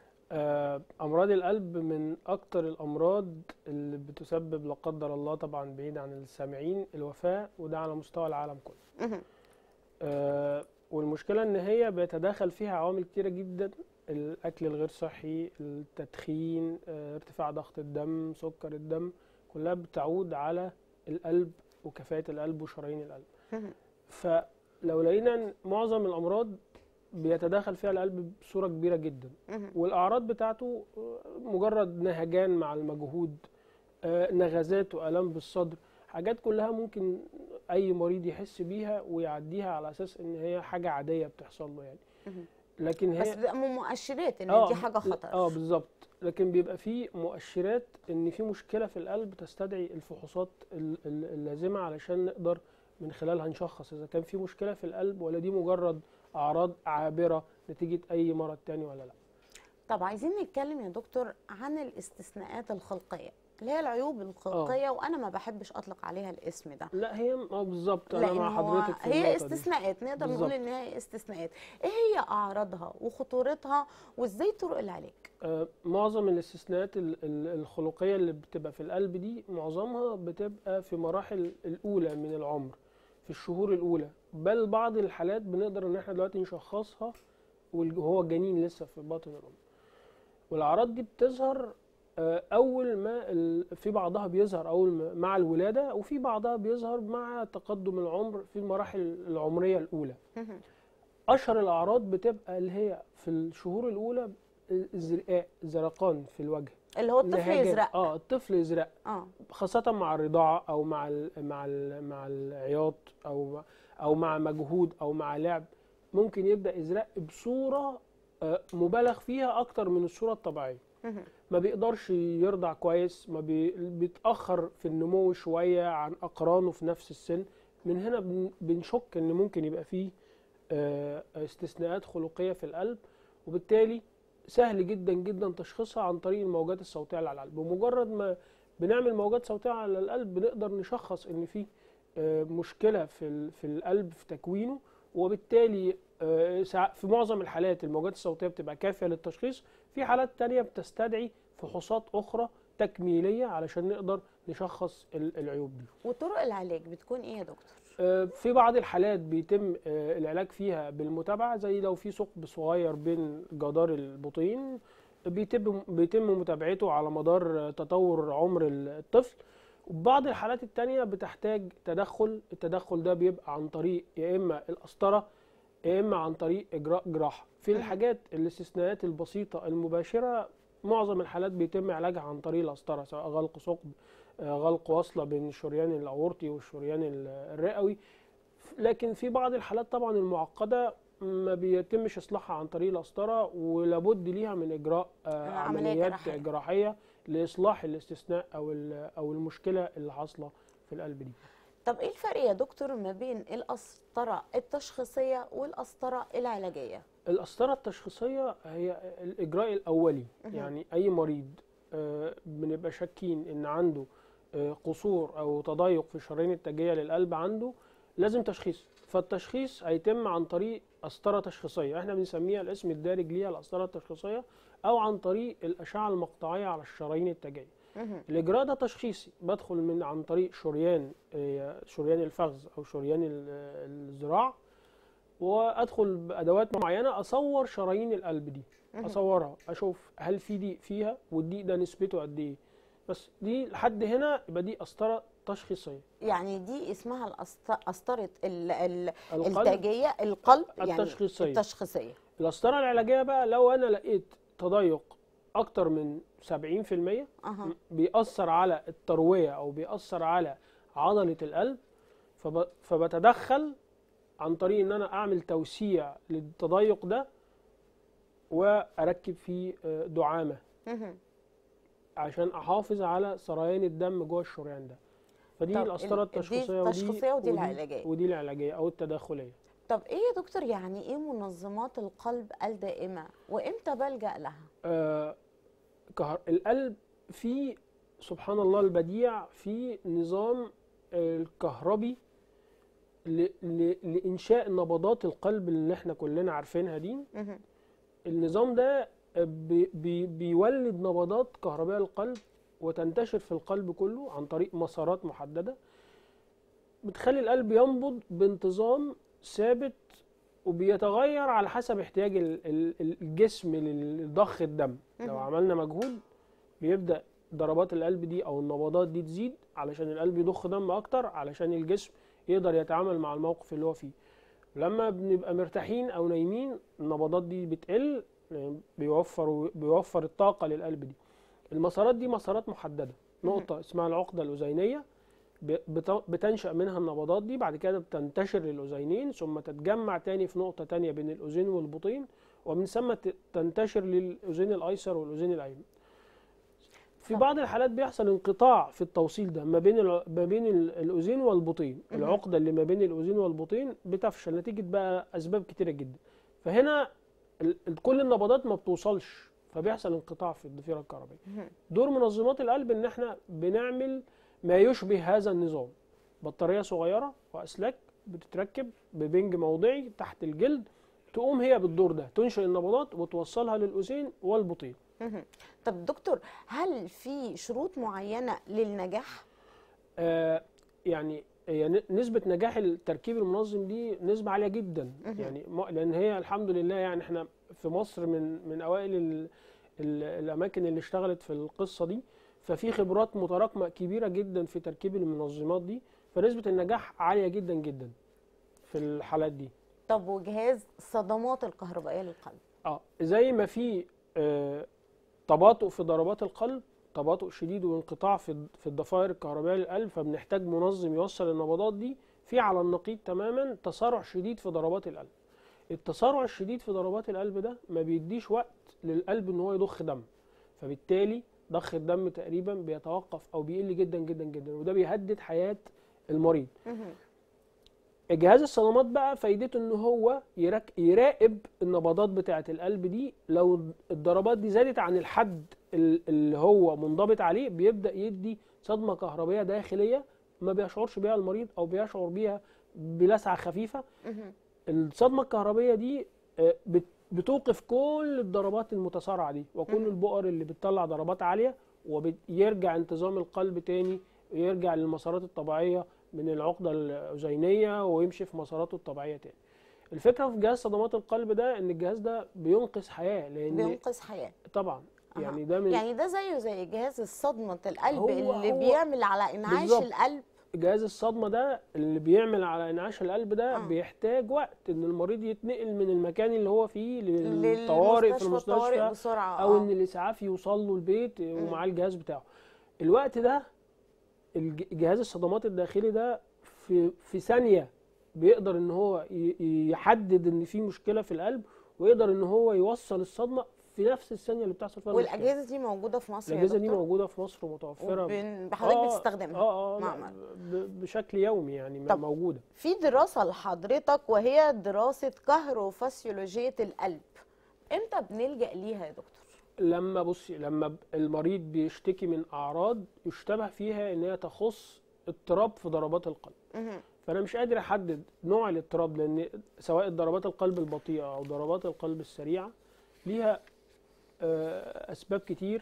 آه، امراض القلب من اكتر الامراض اللي بتسبب لا قدر الله طبعا بعيد عن السامعين الوفاه وده على مستوى العالم كله مهم. آه، والمشكله ان هي بيتداخل فيها عوامل كتيره جدا الاكل الغير صحي التدخين آه، ارتفاع ضغط الدم سكر الدم كلها بتعود على القلب وكفاءه القلب وشرايين القلب مهم. فلو لقينا ان معظم الامراض بيتداخل فيها القلب بصوره كبيره جدا مهم. والاعراض بتاعته مجرد نهجان مع المجهود آه، نغزات والام بالصدر حاجات كلها ممكن اي مريض يحس بيها ويعديها على اساس ان هي حاجه عاديه بتحصل له يعني مهم. لكن هي بس بتبقى من مؤشرات ان آه، دي حاجه خطر اه بالظبط لكن بيبقى في مؤشرات ان في مشكله في القلب تستدعي الفحوصات ال- ال- اللازمه علشان نقدر من خلالها نشخص اذا كان في مشكله في القلب ولا دي مجرد اعراض عابره نتيجه اي مرض تاني ولا لا طب عايزين نتكلم يا دكتور عن الاستثناءات الخلقيه اللي هي العيوب الخلقيه وانا ما بحبش اطلق عليها الاسم ده لا هي اه بالظبط انا لان مع هو حضرتك في هي النقطة دي. استثناءات نقدر نقول بالظبط. ان هي استثناءات ايه هي اعراضها وخطورتها وازاي طرق العلاج آه، معظم الاستثناءات ال- ال- الخلقية اللي بتبقى في القلب دي معظمها بتبقى في مراحل الأولى من العمر في الشهور الأولى بل بعض الحالات بنقدر إن احنا دلوقتي نشخصها والج- وهو الجنين لسه في باطن الأم والأعراض دي بتظهر آه، أول ما ال- في بعضها بيظهر أول ما- مع الولادة وفي بعضها بيظهر مع تقدم العمر في المراحل العمرية الأولى مهم. اشهر الاعراض بتبقى اللي هي في الشهور الاولى الزرقاء زرقان في الوجه اللي هو الطفل نهاجات. يزرق اه الطفل يزرق اه خاصه مع الرضاعه او مع ال مع ال مع العياط او او مع مجهود او مع لعب ممكن يبدا يزرق بصوره آه، مبالغ فيها اكتر من الصوره الطبيعيه مهم. ما بيقدرش يرضع كويس ما بي... بيتاخر في النمو شويه عن اقرانه في نفس السن من هنا بن- بنشك ان ممكن يبقى فيه آه، استثناءات خلقيه في القلب وبالتالي سهل جدا جدا تشخيصها عن طريق الموجات الصوتيه اللي على القلب بمجرد ما بنعمل موجات صوتيه على القلب بنقدر نشخص ان في آه، مشكله في ال- في القلب في تكوينه وبالتالي آه، ساع- في معظم الحالات الموجات الصوتيه بتبقى كافيه للتشخيص في حالات تانية بتستدعي فحوصات اخرى تكميليه علشان نقدر نشخص ال- العيوب دي وطرق العلاج بتكون ايه يا دكتور آه، في بعض الحالات بيتم آه، العلاج فيها بالمتابعة زي لو في ثقب صغير بين جدار البطين بيتم بيتم متابعته على مدار آه، تطور عمر الطفل وبعض الحالات التانية بتحتاج تدخل التدخل ده بيبقى عن طريق يا إما القسطرة يا إما عن طريق إجراء جراحة في مم. الحاجات الاستثناءات البسيطة المباشرة معظم الحالات بيتم علاجها عن طريق القسطرة سواء غلق ثقب آه، غلق وصلة بين الشريان الأورطي والشريان ال- الرئوي لكن في بعض الحالات طبعا المعقدة ما بيتمش إصلاحها عن طريق القسطرة ولابد ليها من إجراء آه، عملية عمليات جراحية. جراحية لإصلاح الاستثناء أو ال- أو المشكلة اللي حاصلة في القلب دي طب ايه الفرق يا دكتور ما بين القسطره التشخيصيه والقسطره العلاجيه القسطرة التشخيصية هي الإجراء الأولي مهم. يعني أي مريض آه، بنبقى شاكين إن عنده آه، قصور أو تضيق في الشرايين التاجية للقلب عنده لازم تشخيص فالتشخيص هيتم عن طريق قسطرة تشخيصية احنا بنسميها الاسم الدارج ليها القسطرة التشخيصية أو عن طريق الأشعة المقطعية على الشرايين التاجية مهم. الإجراء ده تشخيصي بدخل من عن طريق شريان آه، شريان الفخذ أو شريان ال- الذراع وادخل بادوات معينه اصور شرايين القلب دي مهم. اصورها اشوف هل في ضيق فيها والضيق ده نسبته قد ايه بس دي لحد هنا يبقى دي قسطره تشخيصيه يعني دي اسمها القسط- قسطره ال- ال- القلب التاجيه القلب يعني التشخيصية. التشخيصيه القسطره العلاجيه بقى لو انا لقيت تضيق اكتر من 70% اها بيأثر على الترويه او بيأثر على عضله القلب فب... فبتدخل عن طريق ان انا اعمل توسيع للتضيق ده واركب فيه آه، دعامه مهم. عشان احافظ على سريان الدم جوه الشريان ده فدي طب القسطره ال- دي التشخيصيه التشخيصية ودي العلاجية. ودي العلاجيه او التداخليه طب ايه يا دكتور يعني ايه منظمات القلب الدائمه وامتى بلجا لها آه كهر... القلب فيه سبحان الله البديع في نظام الكهربي ل... ل... لإنشاء نبضات القلب اللي احنا كلنا عارفينها دي مهم. النظام ده بي... بي... بيولد نبضات كهربائية للقلب وتنتشر في القلب كله عن طريق مسارات محددة بتخلي القلب ينبض بانتظام ثابت وبيتغير على حسب احتياج ال- ال- ال- الجسم لضخ الدم لو مهم. عملنا مجهود بيبدأ ضربات القلب دي او النبضات دي تزيد علشان القلب يضخ دم اكتر علشان الجسم يقدر يتعامل مع الموقف اللي هو فيه لما بنبقى مرتاحين او نايمين النبضات دي بتقل يعني بيوفر بيوفر الطاقه للقلب دي المسارات دي مسارات محدده نقطه اسمها العقده الاذينيه ب- بت- بتنشأ منها النبضات دي بعد كده بتنتشر للأذينين ثم تتجمع تاني في نقطة تانية بين الأذين والبطين ومن ثم ت- تنتشر للاذين الايسر والاذين الايمن في طب. بعض الحالات بيحصل انقطاع في التوصيل ده ما بين الع- ما بين ال- الاذين والبطين مهم. العقده اللي ما بين الاذين والبطين بتفشل نتيجه بقى اسباب كتيره جدا فهنا ال- ال- كل النبضات ما بتوصلش فبيحصل انقطاع في الضفيره الكهربائيه مهم. دور منظمات القلب ان احنا بنعمل ما يشبه هذا النظام بطاريه صغيره واسلاك بتتركب ببنج موضعي تحت الجلد تقوم هي بالدور ده تنشئ النبضات وتوصلها للاذين والبطين مهم. طب دكتور هل في شروط معينه للنجاح آه يعني هي ن- نسبة نجاح التركيب المنظم دي نسبة عالية جدا مهم. يعني م- لأن هي الحمد لله يعني احنا في مصر من من أوائل ال ال الأماكن اللي اشتغلت في القصة دي ففي خبرات متراكمة كبيرة جدا في تركيب المنظمات دي فنسبة النجاح عالية جدا جدا في الحالات دي طب وجهاز الصدمات الكهربائيه للقلب اه زي ما في آه تباطؤ في ضربات القلب تباطؤ شديد وانقطاع في الد- في الضفائر الكهربائيه للقلب فبنحتاج منظم يوصل النبضات دي في على النقيض تماما تسارع شديد في ضربات القلب التسارع الشديد في ضربات القلب ده ما بيديش وقت للقلب ان هو يضخ دم فبالتالي ضخ الدم تقريبا بيتوقف او بيقل جدا جدا جدا وده بيهدد حياه المريض مهم. جهاز الصدمات بقى فايدته ان هو يراك يراقب النبضات بتاعه القلب دي لو الضربات دي زادت عن الحد ال- اللي هو منضبط عليه بيبدا يدي صدمه كهربائيه داخليه ما بيشعرش بيها المريض او بيشعر بيها بلسعه خفيفه مهم. الصدمه الكهربائيه دي آه، بت- بتوقف كل الضربات المتسارعه دي وكل مم. البؤر اللي بتطلع ضربات عاليه ويرجع انتظام القلب تاني ويرجع للمسارات الطبيعيه من العقده الاذينيه ويمشي في مساراته الطبيعيه تاني الفكره في جهاز صدمات القلب ده ان الجهاز ده بينقذ حياه لان بينقذ حياه طبعا أها. يعني ده من يعني ده زيه زي جهاز الصدمة القلب هو- اللي هو- بيعمل على انعاش بالظبط. القلب جهاز الصدمه ده اللي بيعمل على انعاش القلب ده آه. بيحتاج وقت ان المريض يتنقل من المكان اللي هو فيه للطوارئ في للمستشفى الطوارئ المستشفى بسرعة او آه. ان الاسعاف يوصل له البيت ومعاه الجهاز بتاعه الوقت ده الج- جهاز الصدمات الداخلي ده في في ثانيه بيقدر ان هو ي- يحدد ان في مشكله في القلب ويقدر ان هو يوصل الصدمه في نفس الثانيه اللي بتحصل فيها المشكله والاجهزة دي موجودة في مصر الاجهزه يا دي دكتور موجوده في مصر ومتوفره وبن- حضرتك آه، بتستخدمها اه اه لا، معمل. ب- بشكل يومي يعني طب. موجوده في دراسة لحضرتك وهي دراسة كهروفسيولوجية القلب امتى بنلجأ ليها يا دكتور لما بصي لما ب- المريض بيشتكي من اعراض يشتبه فيها ان هي تخص اضطراب في ضربات القلب مهم. فانا مش قادر احدد نوع الاضطراب لان سواء ضربات القلب البطيئه او ضربات القلب السريعه ليها آه، اسباب كتير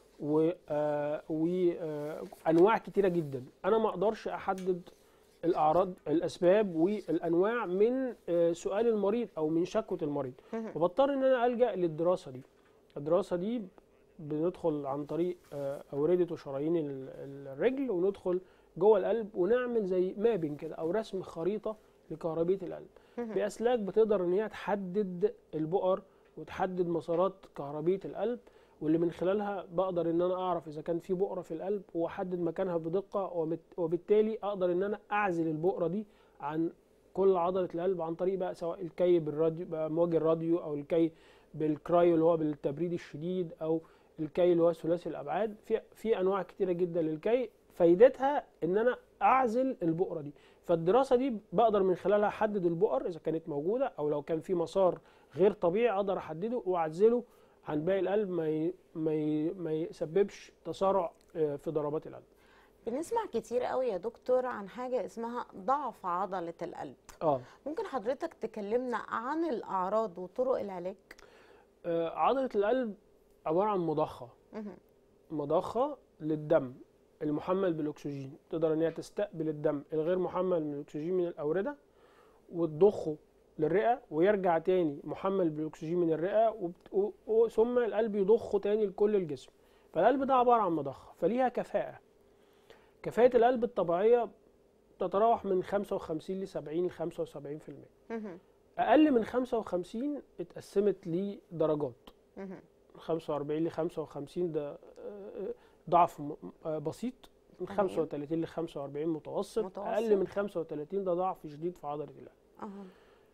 وانواع كتيره جدا انا ما اقدرش احدد الاعراض الاسباب والانواع من آه، سؤال المريض او من شكوى المريض مهم. فبضطر ان انا الجا للدراسه دي الدراسه دي بندخل عن طريق آه، اورده وشرايين ال- الرجل وندخل جوه القلب ونعمل زي مابنج كده او رسم خريطه لكهربيه القلب مهم. باسلاك بتقدر ان هي تحدد البؤر وتحدد مسارات كهربيه القلب واللي من خلالها بقدر ان انا اعرف اذا كان في بؤره في القلب واحدد مكانها بدقه ومت- وبالتالي اقدر ان انا اعزل البؤره دي عن كل عضله القلب عن طريق بقى سواء الكي بالراديو بامواج الراديو او الكي بالكرايو اللي هو بالتبريد الشديد او الكي اللي هو ثلاثي الابعاد في في انواع كتيره جدا للكي فايدتها ان انا اعزل البؤره دي فالدراسه دي بقدر من خلالها احدد البؤر اذا كانت موجوده او لو كان في مسار غير طبيعي اقدر احدده واعزله عن باقي القلب ما ي... ما ي... ما يسببش تسارع آه، في ضربات القلب بنسمع كتير قوي يا دكتور عن حاجة اسمها ضعف عضلة القلب اه ممكن حضرتك تكلمنا عن الأعراض وطرق العلاج آه، عضله القلب عباره عن مضخه مهم. مضخه للدم المحمل بالاكسجين تقدر ان هي تستقبل الدم الغير محمل من الاكسجين من الاورده وتضخه للرئه ويرجع تاني محمل بالاكسجين من الرئه وبت- و- و- ثم القلب يضخه تاني لكل الجسم فالقلب ده عباره عن مضخه فليها كفاءه كفاءه القلب الطبيعيه تتراوح من 55 ل 70 ل 75% مهم. اقل من 55 اتقسمت لدرجات مهم. 45 ل 55 ده آه، ضعف م- آه، بسيط من تمام. 35 ل 45 متوسط, متوسط. اقل من 35 ده ضعف شديد في عضله القلب أها.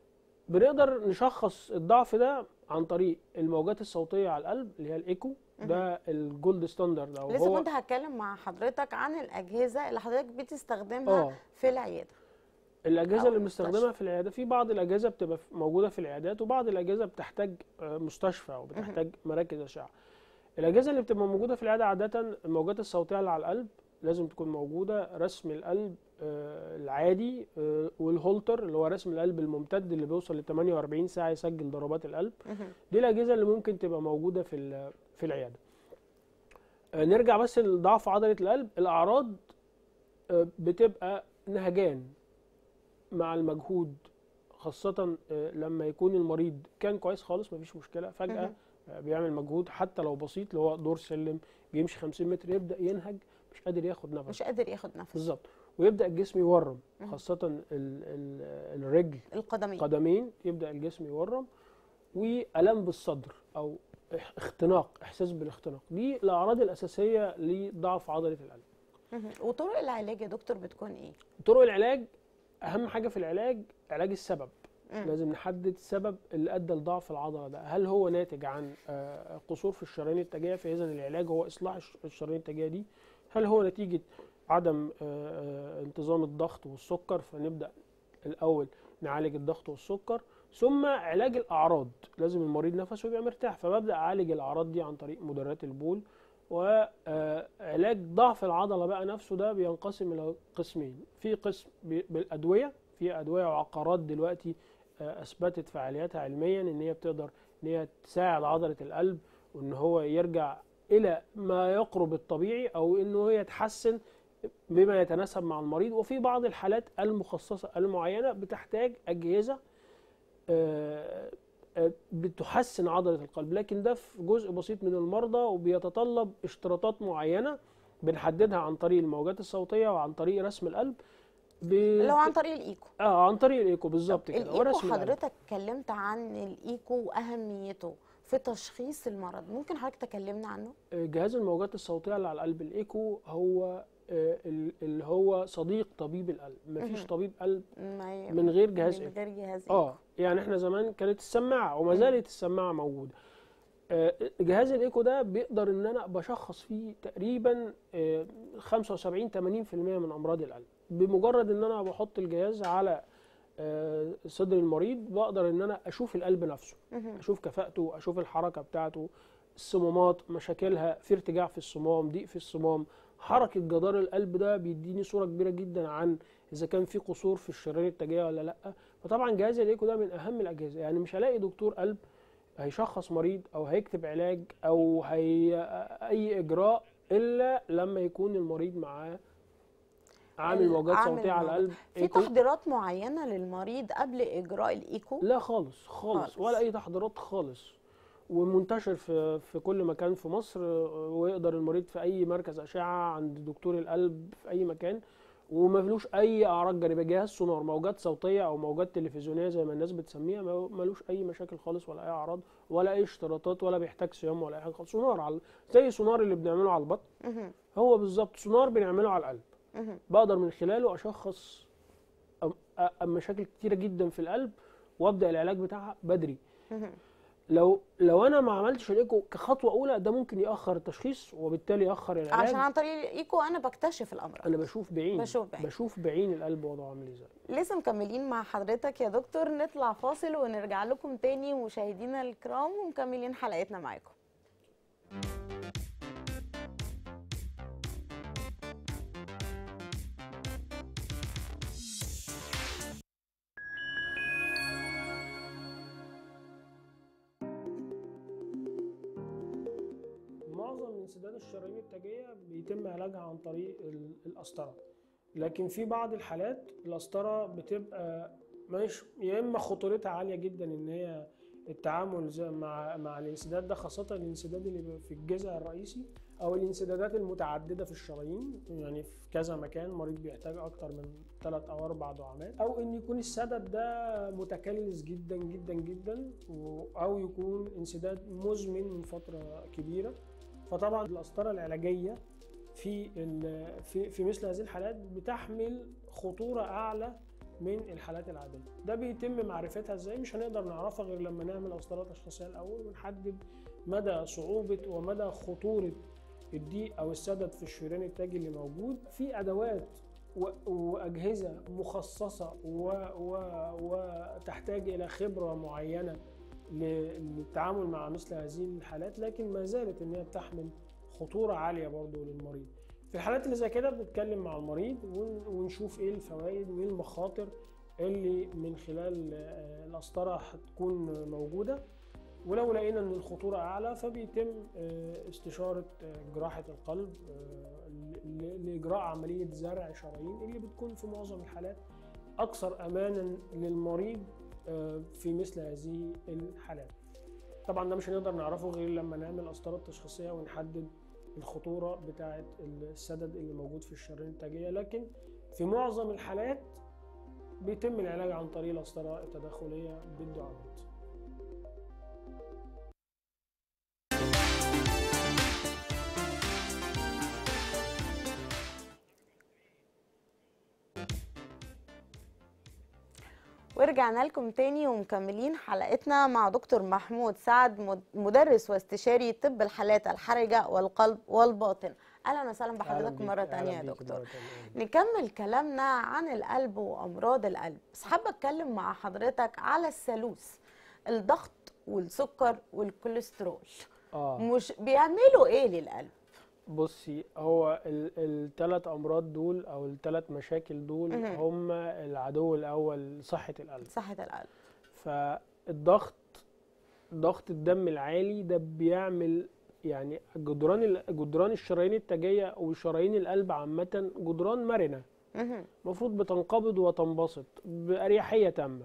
بنقدر نشخص الضعف ده عن طريق الموجات الصوتيه على القلب اللي هي الايكو ده الجولد ستاندرد او لسه هو كنت هتكلم مع حضرتك عن الاجهزه اللي حضرتك بتستخدمها اه في العياده الاجهزه أو اللي المستشفى. بنستخدمها في العياده في بعض الاجهزه بتبقى في- موجوده في العيادات وبعض الاجهزه بتحتاج آه، مستشفى او بتحتاج مراكز اشعه الاجهزه اللي بتبقى موجوده في العياده عاده الموجات الصوتيه اللي على القلب لازم تكون موجوده رسم القلب آه، العادي آه، والهولتر اللي هو رسم القلب الممتد اللي بيوصل ل 48 ساعه يسجل ضربات القلب مهم. دي الاجهزه اللي ممكن تبقى موجوده في ال- في العياده آه، نرجع بس لضعف عضله القلب الاعراض آه، بتبقى نهجان مع المجهود خاصة آه، لما يكون المريض كان كويس خالص مفيش مشكلة فجأة مهم. آه، بيعمل مجهود حتى لو بسيط اللي هو دور سلم بيمشي 50 متر يبدأ ينهج مش قادر ياخد نفس مش قادر ياخد نفس بالظبط ويبدأ الجسم يورم مهم. خاصة ال ال الرجل القدمين قدمين يبدأ الجسم يورم وألم بالصدر أو اح- اختناق إحساس بالاختناق دي الأعراض الأساسية لضعف عضلة القلب مهم. وطرق العلاج يا دكتور بتكون ايه طرق العلاج أهم حاجة في العلاج علاج السبب مم. لازم نحدد السبب اللي ادى لضعف العضله ده هل هو ناتج عن آه، قصور في الشرايين التاجيه فاذا العلاج هو اصلاح الش- الشرايين التاجيه دي هل هو نتيجه عدم آه، آه، انتظام الضغط والسكر فنبدا الاول نعالج الضغط والسكر ثم علاج الاعراض لازم المريض نفسه يبقى مرتاح فببدا اعالج الاعراض دي عن طريق مدرات البول وعلاج ضعف العضله بقى نفسه ده بينقسم الى قسمين في قسم بي- بالادويه في ادويه وعقارات دلوقتي آه، اثبتت فعاليتها علميا ان هي بتقدر ان هي تساعد عضله القلب وان هو يرجع الى ما يقرب الطبيعي او انه هي يتحسن بما يتناسب مع المريض وفي بعض الحالات المخصصه المعينه بتحتاج اجهزه آه، آه، بتحسن عضله القلب لكن ده في جزء بسيط من المرضى وبيتطلب اشتراطات معينه بنحددها عن طريق الموجات الصوتيه وعن طريق رسم القلب ب... اللي هو عن طريق الايكو اه عن طريق الايكو بالظبط كده الايكو ورسم القلب. حضرتك اتكلمت عن الايكو واهميته في تشخيص المرض ممكن حضرتك تكلمنا عنه جهاز الموجات الصوتيه اللي على القلب الايكو هو آه، ال- اللي هو صديق طبيب القلب مفيش مهم. طبيب قلب ما ي- من غير جهاز من ايكو غير جهاز ايكو اه يعني احنا زمان كانت السماعه وما زالت السماعه موجوده آه، جهاز الايكو ده بيقدر ان انا بشخص فيه تقريبا آه، 75 80% من امراض القلب بمجرد ان انا بحط الجهاز على آه، صدر المريض بقدر ان انا اشوف القلب نفسه مهم. اشوف كفاءته اشوف الحركه بتاعته الصمامات مشاكلها في ارتجاع في الصمام ضيق في الصمام حركه جدار القلب ده بيديني صوره كبيره جدا عن اذا كان في قصور في الشرايين التاجيه ولا لا فطبعا جهاز الايكو ده من اهم الاجهزه يعني مش هلاقي دكتور قلب هيشخص مريض او هيكتب علاج او هي اي اجراء الا لما يكون المريض معاه عامل ال- موجات عامل صوتيه على موجات. القلب في إيكو. تحضيرات معينه للمريض قبل اجراء الايكو لا خالص خالص خالص. ولا اي تحضيرات خالص ومنتشر في في كل مكان في مصر آه، ويقدر المريض في اي مركز اشعه عند دكتور القلب في اي مكان وما فيهوش اي اعراض جانبيه جهاز سونار موجات صوتيه او موجات تلفزيونيه زي ما الناس بتسميها ما- ملوش اي مشاكل خالص ولا اي اعراض ولا اي اشتراطات ولا بيحتاج صيام ولا اي حاجه خالص سونار على زي سونار اللي بنعمله على البطن مهم. هو بالظبط سونار بنعمله على القلب مهم. بقدر من خلاله اشخص أم- أ- مشاكل كتيره جدا في القلب وابدا العلاج بتاعها بدري مهم. لو لو انا ما عملتش الايكو كخطوه اولى ده ممكن ياخر التشخيص وبالتالي ياخر العلاج عشان عن طريق الايكو انا بكتشف الامراض انا بشوف بعيني بشوف بعيني. بشوف بعين القلب وضعه عامل ازاي لسه مكملين مع حضرتك يا دكتور نطلع فاصل ونرجع لكم تاني مشاهدينا الكرام ومكملين حلقتنا معاكم معظم انسداد الشرايين التاجيه بيتم علاجها عن طريق ال- القسطره لكن في بعض الحالات القسطره بتبقى مش يا اما خطورتها عاليه جدا ان هي التعامل زي مع مع الانسداد ده خاصه الانسداد اللي بيبقى في الجذع الرئيسي او الانسدادات المتعدده في الشرايين يعني في كذا مكان مريض بيحتاج اكتر من ثلاث او اربع دعامات او ان يكون السدد ده متكلس جدا جدا جدا و- او يكون انسداد مزمن من فتره كبيره فطبعا القسطره العلاجيه في ال- في في مثل هذه الحالات بتحمل خطوره اعلى من الحالات العاديه ده بيتم معرفتها ازاي مش هنقدر نعرفها غير لما نعمل قسطره تشخيصيه الاول ونحدد مدى صعوبه ومدى خطوره الضيق او السدد في الشريان التاجي اللي موجود في ادوات و- واجهزه مخصصه و... و... وتحتاج الى خبره معينه ل- للتعامل مع مثل هذه الحالات لكن ما زالت ان هي بتحمل خطوره عاليه برضه للمريض في الحالات اللي زي كده بنتكلم مع المريض ون- ونشوف ايه الفوائد وايه المخاطر اللي من خلال آه، القسطره هتكون موجوده ولو لقينا ان الخطوره اعلى فبيتم آه، استشاره آه، جراحه القلب آه، ل- لاجراء عمليه زرع شرايين اللي بتكون في معظم الحالات اكثر امانا للمريض آه، في مثل هذه الحالات طبعا ده مش هنقدر نعرفه غير لما نعمل قسطره تشخيصيه ونحدد الخطوره بتاعه السدد اللي موجود في الشرايين التاجيه لكن في معظم الحالات بيتم العلاج عن طريق القسطره التداخليه بالدعامات ورجعنا لكم تاني ومكملين حلقتنا مع دكتور محمود سعد مد- مدرس واستشاري طب الحالات الحرجة والقلب والباطن اهلا وسهلا بحضرتك مرة تانية يا دكتور نكمل كلامنا عن القلب وامراض القلب بس حابة اتكلم مع حضرتك على الثالوث الضغط والسكر والكوليسترول اه مش بيعملوا ايه للقلب بصي هو الثلاث امراض دول او الثلاث مشاكل دول مهم. هم العدو الاول صحه القلب صحة القلب فالضغط ضغط الدم العالي ده بيعمل يعني جدران ال- جدران الشرايين التاجيه وشرايين القلب عامه جدران مرنه مهم. المفروض بتنقبض وتنبسط بأريحية تامة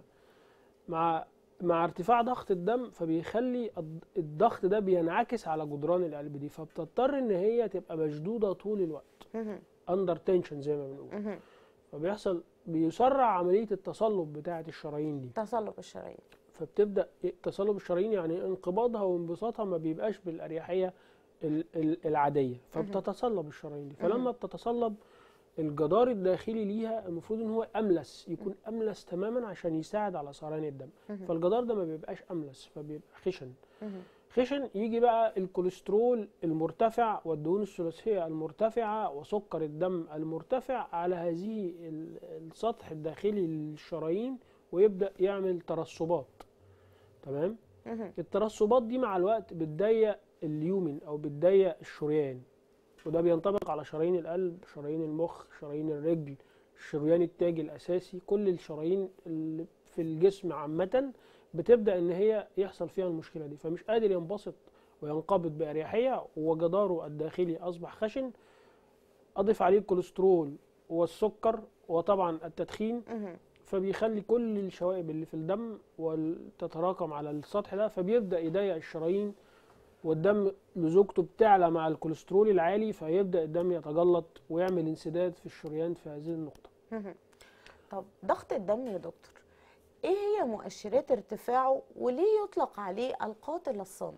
مع مع ارتفاع ضغط الدم فبيخلي الض- الضغط ده بينعكس على جدران القلب دي فبتضطر ان هي تبقى مشدودة طول الوقت مهم. اندر تنشن زي ما بنقول مهم. فبيحصل بيسرع عملية التصلب بتاعة الشرايين دي تصلب الشرايين فبتبدأ تصلب الشرايين يعني انقباضها وانبساطها ما بيبقاش بالأريحية ال- ال- العادية فبتتصلب الشرايين دي فلما بتتصلب الجدار الداخلي ليها المفروض ان هو املس يكون املس تماما عشان يساعد على سريان الدم فالجدار ده ما بيبقاش املس فبيبقى خشن مهم. خشن يجي بقى الكوليسترول المرتفع والدهون الثلاثيه المرتفعه وسكر الدم المرتفع على هذه ال- السطح الداخلي للشرايين ويبدا يعمل ترسبات تمام مهم. الترسبات دي مع الوقت بتضيق اليومن او بتضيق الشريان وده بينطبق على شرايين القلب شرايين المخ شرايين الرجل الشريان التاجي الاساسي كل الشرايين اللي في الجسم عامه بتبدا ان هي يحصل فيها المشكله دي فمش قادر ينبسط وينقبض باريحيه وجداره الداخلي اصبح خشن اضيف عليه الكوليسترول والسكر وطبعا التدخين مهم. فبيخلي كل الشوائب اللي في الدم وتتراكم على السطح ده فبيبدا يضيق الشرايين والدم لزوجته بتعلى مع الكوليسترول العالي فيبدا الدم يتجلط ويعمل انسداد في الشريان في هذه النقطه مهم. طب ضغط الدم يا دكتور ايه هي مؤشرات ارتفاعه وليه يطلق عليه القاتل الصامت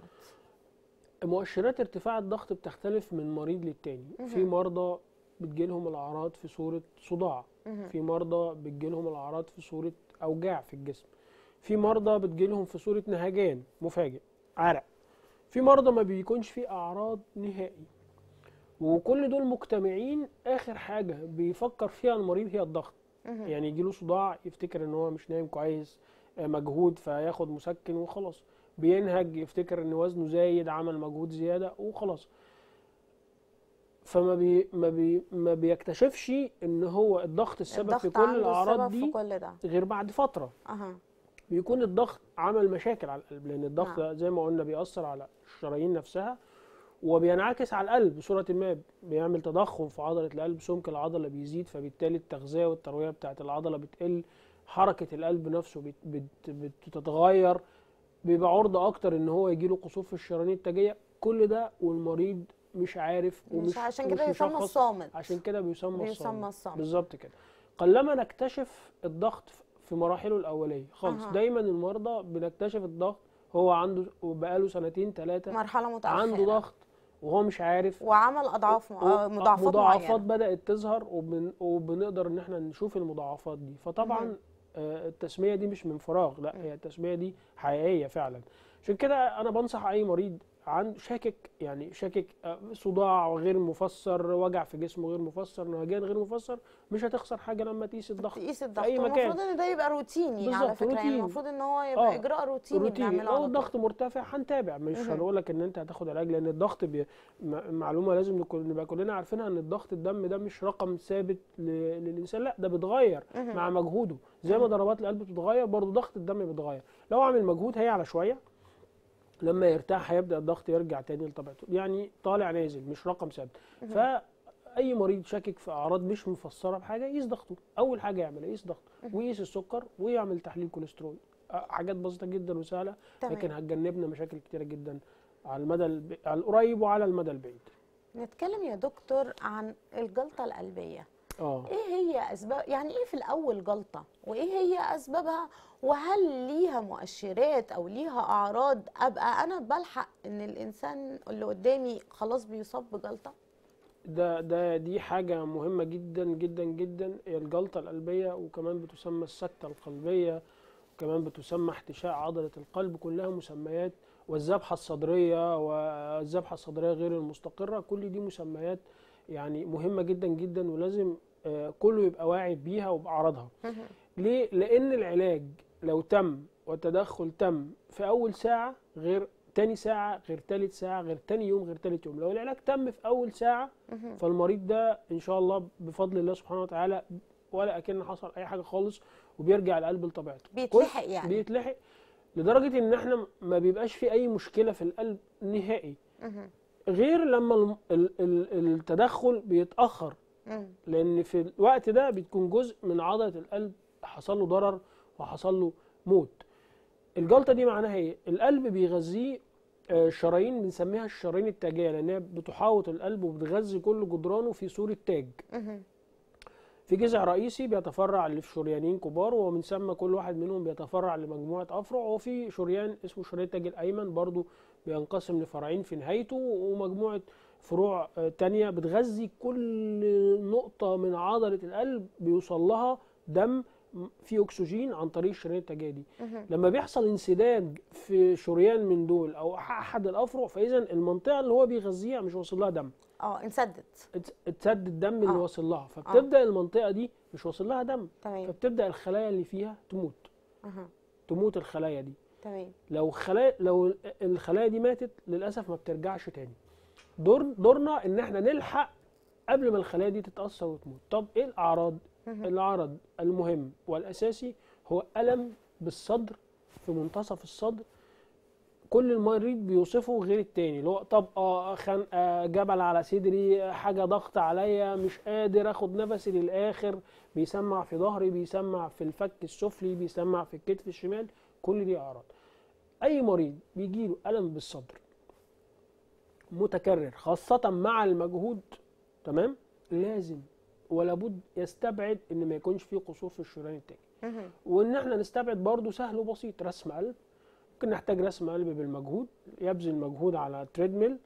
مؤشرات ارتفاع الضغط بتختلف من مريض للتاني في مرضى بتجيلهم الاعراض في صوره صداع مهم. في مرضى بتجيلهم الاعراض في صوره اوجاع في الجسم في مرضى بتجيلهم في صوره نهجان مفاجئ عرق في مرضى ما بيكونش فيه اعراض نهائي وكل دول مجتمعين اخر حاجه بيفكر فيها المريض هي الضغط مهم. يعني يجيله صداع يفتكر ان هو مش نايم كويس آه، مجهود فياخد مسكن وخلاص بينهج يفتكر ان وزنه زايد عمل مجهود زياده وخلاص فما بي ما بي ما بيكتشفش ان هو الضغط السبب في الضغط كل عنده الاعراض السبب في دي كل ده غير بعد فتره اها بيكون الضغط عمل مشاكل على القلب لان الضغط نعم. ده زي ما قلنا بيأثر على الشرايين نفسها وبينعكس على القلب بصورة ما بيعمل تضخم في عضلة القلب سمك العضلة بيزيد فبالتالي التغذية والتروية بتاعت العضلة بتقل حركة القلب نفسه بت بت بتتغير بيبقى عرضة أكتر إن هو يجيله قصور في الشرايين التاجية كل ده والمريض مش عارف ومش مش عشان ومش كده يسمى مشخص. الصامت عشان كده بيسمى بيسمى الصامت الصامت بالظبط كده قلما نكتشف الضغط في مراحله الاوليه خالص أها. دايما المرضى بنكتشف الضغط هو عنده بقاله سنتين ثلاثه مرحله متاخره عنده ضغط وهو مش عارف وعمل اضعاف م- آه، مضاعفات مضاعفات معينه بدات تظهر وبن وبنقدر ان احنا نشوف المضاعفات دي فطبعا مهم. آه، التسميه دي مش من فراغ لا هي التسميه دي حقيقيه فعلا عشان كده انا بنصح اي مريض عند شاكك يعني شاكك آه، صداع غير مفسر وجع في جسمه غير مفسر نهجان غير مفسر مش هتخسر حاجه لما تقيس الضغط تقيس الضغط أي مكان. المفروض ان ده يبقى روتيني على بالظبط، فكره يعني روتين. المفروض ان هو يبقى آه، اجراء روتيني روتيني بنعمله لو على طول الضغط مرتفع هنتابع مش مهم. هنقول لك ان انت هتاخد علاج لان الضغط بي... م- معلومه لازم نكون- نبقى كلنا عارفينها ان الضغط الدم ده مش رقم ثابت ل... للانسان لا ده بيتغير مهم. مع مجهوده زي ما ضربات القلب بتتغير برضه ضغط الدم بيتغير لو عامل مجهود هيعلى شويه لما يرتاح هيبدا الضغط يرجع تاني لطبيعته يعني طالع نازل مش رقم ثابت فاي مريض شاكك في اعراض مش مفسره بحاجه يقيس ضغطه اول حاجه يعملها يقيس ضغطه ويقيس السكر ويعمل تحليل كوليسترول أه، حاجات بسيطه جدا وسهله تمام. لكن هتجنبنا مشاكل كتيره جدا على المدى الب... على القريب وعلى المدى البعيد نتكلم يا دكتور عن الجلطه القلبيه اه ايه هي اسباب يعني ايه في الاول جلطه وايه هي اسبابها وهل ليها مؤشرات او ليها اعراض ابقى انا بلحق ان الانسان اللي قدامي خلاص بيصاب بجلطه ده ده دي حاجة مهمة جدا جدا جدا هي الجلطة القلبية وكمان بتسمى السكتة القلبية وكمان بتسمى احتشاء عضلة القلب كلها مسميات والذبحة الصدرية والذبحة الصدرية غير المستقرة كل دي مسميات يعني مهمة جدا جدا ولازم آه، كله يبقى واعي بيها وبأعراضها ليه؟ لأن العلاج لو تم والتدخل تم في أول ساعة غير تاني ساعة غير تالت ساعة غير تاني يوم غير تالت يوم لو العلاج تم في أول ساعة فالمريض ده إن شاء الله بفضل الله سبحانه وتعالى ولا أكن حصل أي حاجة خالص وبيرجع القلب لطبيعته بيتلحق كل- يعني. بيتلحق لدرجة إن إحنا ما بيبقاش في أي مشكلة في القلب نهائي مهم. غير لما الم- ال- ال- التدخل بيتأخر مم. لان في الوقت ده بتكون جزء من عضله القلب حصل له ضرر وحصل له موت الجلطه دي معناها ايه القلب بيغذيه آه، شرايين بنسميها الشرايين التاجيه لانها بتحاوط القلب وبتغذي كل جدرانه في صوره تاج مهم. في جذع رئيسي بيتفرع لشريانين كبار ومن ثم كل واحد منهم بيتفرع لمجموعه افرع وفي شريان اسمه شريان التاج الايمن برضو بينقسم لفرعين في نهايته ومجموعه فروع آه، تانية بتغذي كل نقطة من عضلة القلب بيوصل لها دم فيه أكسجين عن طريق الشريان التاجية دي مهم. لما بيحصل انسداد في شريان من دول أو أحد الأفرع فإذا المنطقة اللي هو بيغذيها مش واصل لها دم اه انسدت ات- اتسد الدم اللي آه. واصل لها فبتبدا المنطقه دي مش واصل لها دم تمام فبتبدا الخلايا اللي فيها تموت أها. تموت الخلايا دي تمام لو خلايا لو الخلايا دي ماتت للاسف ما بترجعش تاني دور دورنا ان احنا نلحق قبل ما الخلايا دي تتاثر وتموت طب ايه الاعراض مهم. العرض المهم والاساسي هو الم بالصدر في منتصف الصدر كل المريض بيوصفه غير التاني اللي هو طبقه خنقه جبل على صدري حاجه ضغط عليا مش قادر اخد نفسي للاخر بيسمع في ظهري بيسمع في الفك السفلي بيسمع في الكتف الشمال كل دي اعراض اي مريض بيجيله الم بالصدر متكرر خاصه مع المجهود تمام لازم ولا بد يستبعد ان ما يكونش فيه قصور في الشريان التاجي مهم. وان احنا نستبعد برضو سهل وبسيط رسم قلب ممكن نحتاج رسم قلب بالمجهود يبذل مجهود على تريدميل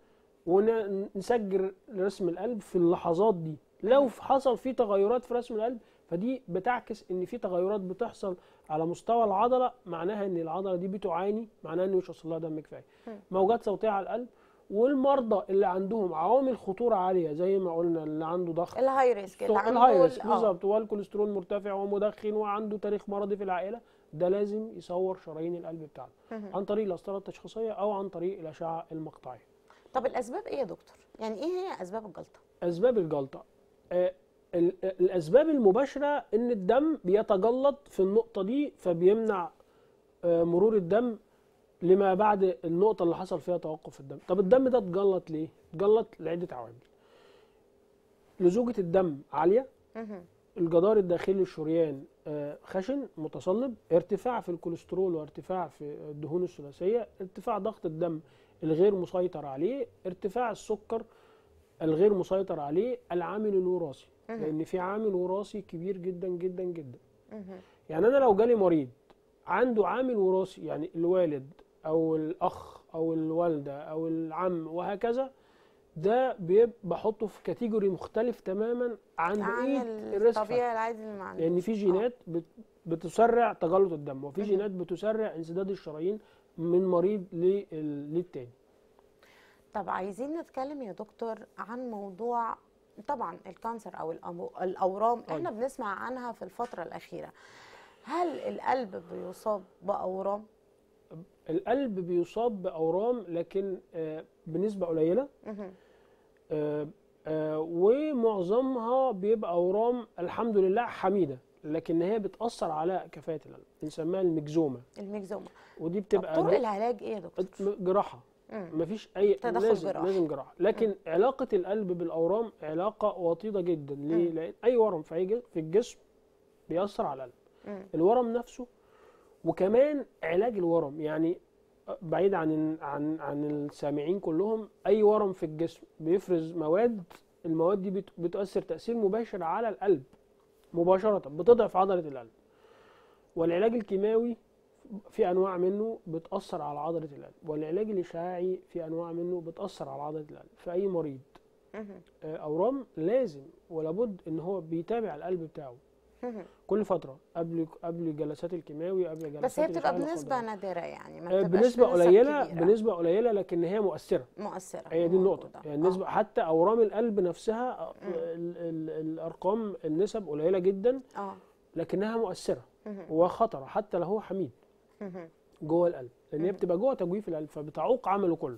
ونسجل رسم القلب في اللحظات دي لو حصل في تغيرات في رسم القلب فدي بتعكس ان في تغيرات بتحصل على مستوى العضله معناها ان العضله دي بتعاني معناها ان مش واصل لها دم كفايه موجات صوتيه على القلب والمرضى اللي عندهم عوامل خطوره عاليه زي ما قلنا اللي عنده ضغط الهاي ريسك اللي عنده الهاي ريسك ال- آه. بالظبط والكوليسترول مرتفع ومدخن وعنده تاريخ مرضي في العائله ده لازم يصور شرايين القلب بتاعته مهم. عن طريق القسطره التشخيصيه او عن طريق الاشعه المقطعيه طب الاسباب ايه يا دكتور يعني ايه هي اسباب الجلطه اسباب الجلطه آه ال- الاسباب المباشره ان الدم بيتجلط في النقطه دي فبيمنع آه مرور الدم لما بعد النقطه اللي حصل فيها توقف الدم طب الدم ده اتجلط ليه اتجلط لعده عوامل لزوجه الدم عاليه مهم. الجدار الداخلي للشريان آه، خشن متصلب ارتفاع في الكوليسترول وارتفاع في الدهون الثلاثيه ارتفاع ضغط الدم الغير مسيطر عليه ارتفاع السكر الغير مسيطر عليه العامل الوراثي مهم. لان في عامل وراثي كبير جدا جدا جدا مهم. يعني انا لو جالي مريض عنده عامل وراثي يعني الوالد او الاخ او الوالده او العم وهكذا ده بيبقى بحطه في كاتيجوري مختلف تماما عن عن بقيه الريسك الطبيعي العادي اللي معنا لان في جينات بت- بتسرع تجلط الدم وفي جينات بتسرع انسداد الشرايين من مريض لل- للتاني طب عايزين نتكلم يا دكتور عن موضوع طبعا الكانسر او الأمو- الاورام أيوة. احنا بنسمع عنها في الفتره الاخيره هل القلب بيصاب باورام القلب بيصاب باورام لكن آه، بنسبه قليله مهم. آه، آه، ومعظمها بيبقى اورام الحمد لله حميده لكن هي بتاثر على كفاءه القلب بنسميها المجزومه المجزومه ودي طب بتبقى طرق جو- العلاج ايه يا دكتور جراحه مم. مفيش اي تدخل لازم جراحي. لازم جراحه لكن علاقه القلب بالاورام علاقه وطيده جدا ليه لان اي ورم في اي جس- في الجسم بيأثر على القلب مم. الورم نفسه وكمان علاج الورم يعني بعيد عن عن عن السامعين كلهم اي ورم في الجسم بيفرز مواد المواد دي بت- بتؤثر تأثير مباشر على القلب مباشرة بتضعف عضلة القلب والعلاج الكيماوي في انواع منه بتأثر على عضلة القلب والعلاج الاشعاعي في انواع منه بتأثر على عضلة القلب فأي مريض مهم. آه، اورام لازم ولابد ان هو بيتابع القلب بتاعه مهم. كل فترة قبل قبل جلسات الكيماوي قبل جلسات بس هي بتبقى الإشعاع بنسبه القدري. نادره يعني ما آه، بتبقاش بنسبة بنسب قليلة كبيرة. بنسبة قليلة لكن هي مؤثرة مؤثره هي دي النقطة موجودة. يعني النسبة آه. حتى أورام القلب نفسها آه، ال ال الأرقام النسب قليلة جدا اه لكنها مؤثرة مهم. وخطرة حتى لو هو حميد مهم. جوه القلب لأن هي بتبقى جوه تجويف القلب فبتعوق عمله كله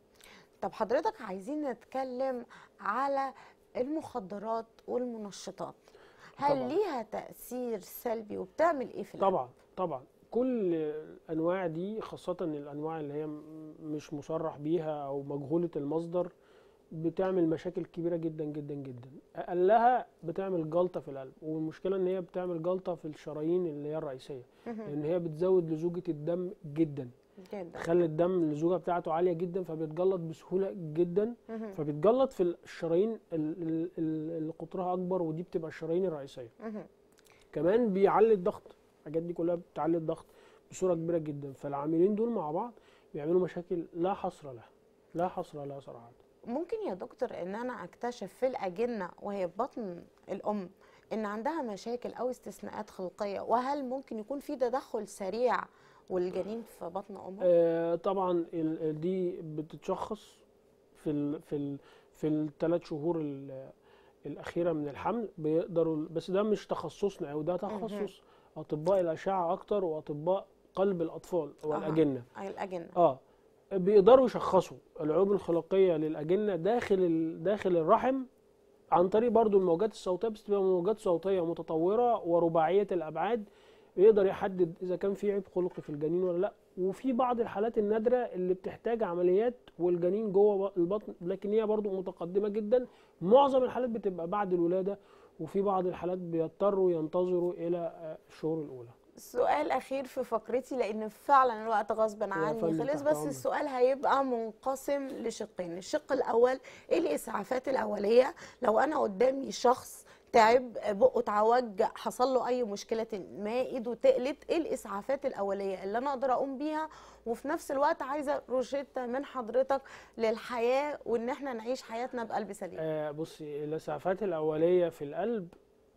طب حضرتك عايزين نتكلم على المخدرات والمنشطات هل طبعاً. ليها تأثير سلبي وبتعمل ايه في القلب؟ طبعا طبعا كل الانواع دي خاصه الانواع اللي هي م- مش مصرح بيها او مجهوله المصدر بتعمل مشاكل كبيره جدا جدا جدا اقلها بتعمل جلطه في القلب والمشكله ان هي بتعمل جلطه في الشرايين اللي هي الرئيسيه لان هي بتزود لزوجه الدم جدا جدا تخلي الدم اللزوجه بتاعته عاليه جدا فبيتجلط بسهوله جدا مهم. فبيتجلط في الشرايين ال- ال- ال- اللي قطرها اكبر ودي بتبقى الشرايين الرئيسيه مهم. كمان بيعلي الضغط الحاجات دي كلها بتعلي الضغط بصوره كبيره جدا فالعاملين دول مع بعض بيعملوا مشاكل لا حصر لها لا حصر لها صراحه ممكن يا دكتور ان انا اكتشف في الاجنه وهي في بطن الام ان عندها مشاكل او استثناءات خلقيه وهل ممكن يكون في تدخل سريع والجنين في بطن امه؟ آه طبعا ال- ال- دي بتتشخص في ال في ال في الثلاث شهور ال- الاخيره من الحمل بيقدروا بس ده مش تخصصنا او ده تخصص اطباء الاشعه اكتر واطباء قلب الاطفال والاجنه أي الاجنه اه بيقدروا يشخصوا العيوب الخلقيه للاجنه داخل ال- داخل الرحم عن طريق برضو الموجات الصوتيه بس تبقى موجات صوتيه متطوره ورباعيه الابعاد يقدر يحدد اذا كان في عيب خلقي في الجنين ولا لا وفي بعض الحالات النادره اللي بتحتاج عمليات والجنين جوه ب- البطن لكن هي برضو متقدمه جدا معظم الحالات بتبقى بعد الولاده وفي بعض الحالات بيضطروا ينتظروا الى آه، الشهور الاولى سؤال اخير في فقرتي لان فعلا الوقت غصب عني فندم، خلص تحت بس أمرك. السؤال هيبقى منقسم لشقين الشق الاول ايه الاسعافات الاوليه لو انا قدامي شخص تعب بقه اتعوج حصل له اي مشكله ما ايده تقلت ايه الاسعافات الاوليه اللي انا اقدر اقوم بيها وفي نفس الوقت عايزه روشته من حضرتك للحياه وان احنا نعيش حياتنا بقلب سليم آه بصي الاسعافات الاوليه في القلب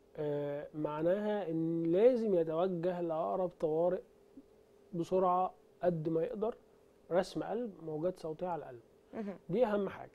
آه معناها ان لازم يتوجه لاقرب طوارئ بسرعه قد ما يقدر رسم قلب موجات صوتيه على القلب مهم. دي اهم حاجه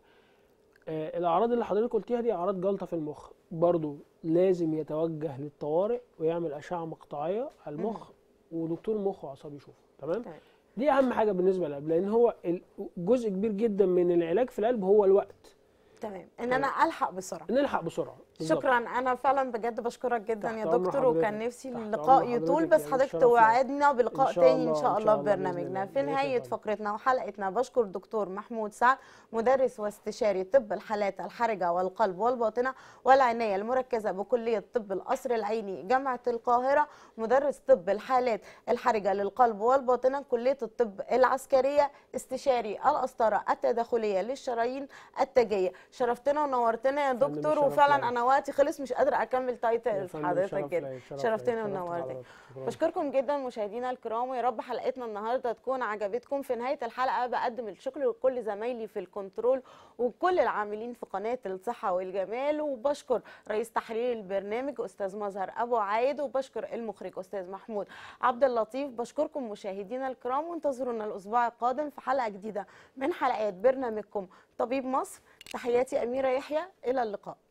آه الاعراض اللي حضرتك قلتيها دي اعراض جلطه في المخ برضو لازم يتوجه للطوارئ ويعمل اشعه مقطعيه على المخ ودكتور مخ واعصاب يشوفه تمام تمام. دي اهم حاجه بالنسبه للقلب لان هو ال- جزء كبير جدا من العلاج في القلب هو الوقت تمام ان انا الحق بسرعه نلحق بسرعه بالظبط. شكرا انا فعلا بجد بشكرك جدا تحت يا أمر دكتور حضرتك. وكان نفسي تحت اللقاء أمر يطول حضرتك بس يعني حضرتك الشرف توعدنا بلقاء إن شاء تاني ان الله، شاء إن الله شاء في الله بإذن برنامجنا الله. في ماشي يا نهايه فندم. فقرتنا وحلقتنا بشكر دكتور محمود سعد مدرس واستشاري طب الحالات الحرجه والقلب والباطنه والعنايه المركزه بكليه طب القصر العيني جامعه القاهره مدرس طب الحالات الحرجه للقلب والباطنه كليه الطب العسكريه استشاري القسطره التداخليه للشرايين التاجيه شرفتنا ونورتنا يا فندم، دكتور الشرف وفعلا ليا. انا انا وقتي خلص مش قادره اكمل يا تايتل في فندم، حضرتك شرف كده ليا، شرف شرفتنا ليا، شرفت ونورتك حضرتك. شكراً. بشكركم جدا مشاهدينا الكرام ويا رب حلقتنا النهارده تكون عجبتكم في نهايه الحلقه بقدم الشكر لكل زمايلي في الكنترول وكل العاملين في قناه الصحه والجمال وبشكر رئيس تحرير البرنامج استاذ مظهر ابو عايد وبشكر المخرج استاذ محمود عبد اللطيف بشكركم مشاهدينا الكرام وانتظرونا الاسبوع القادم في حلقه جديده من حلقات برنامجكم طبيب مصر تحياتي اميره يحيى الى اللقاء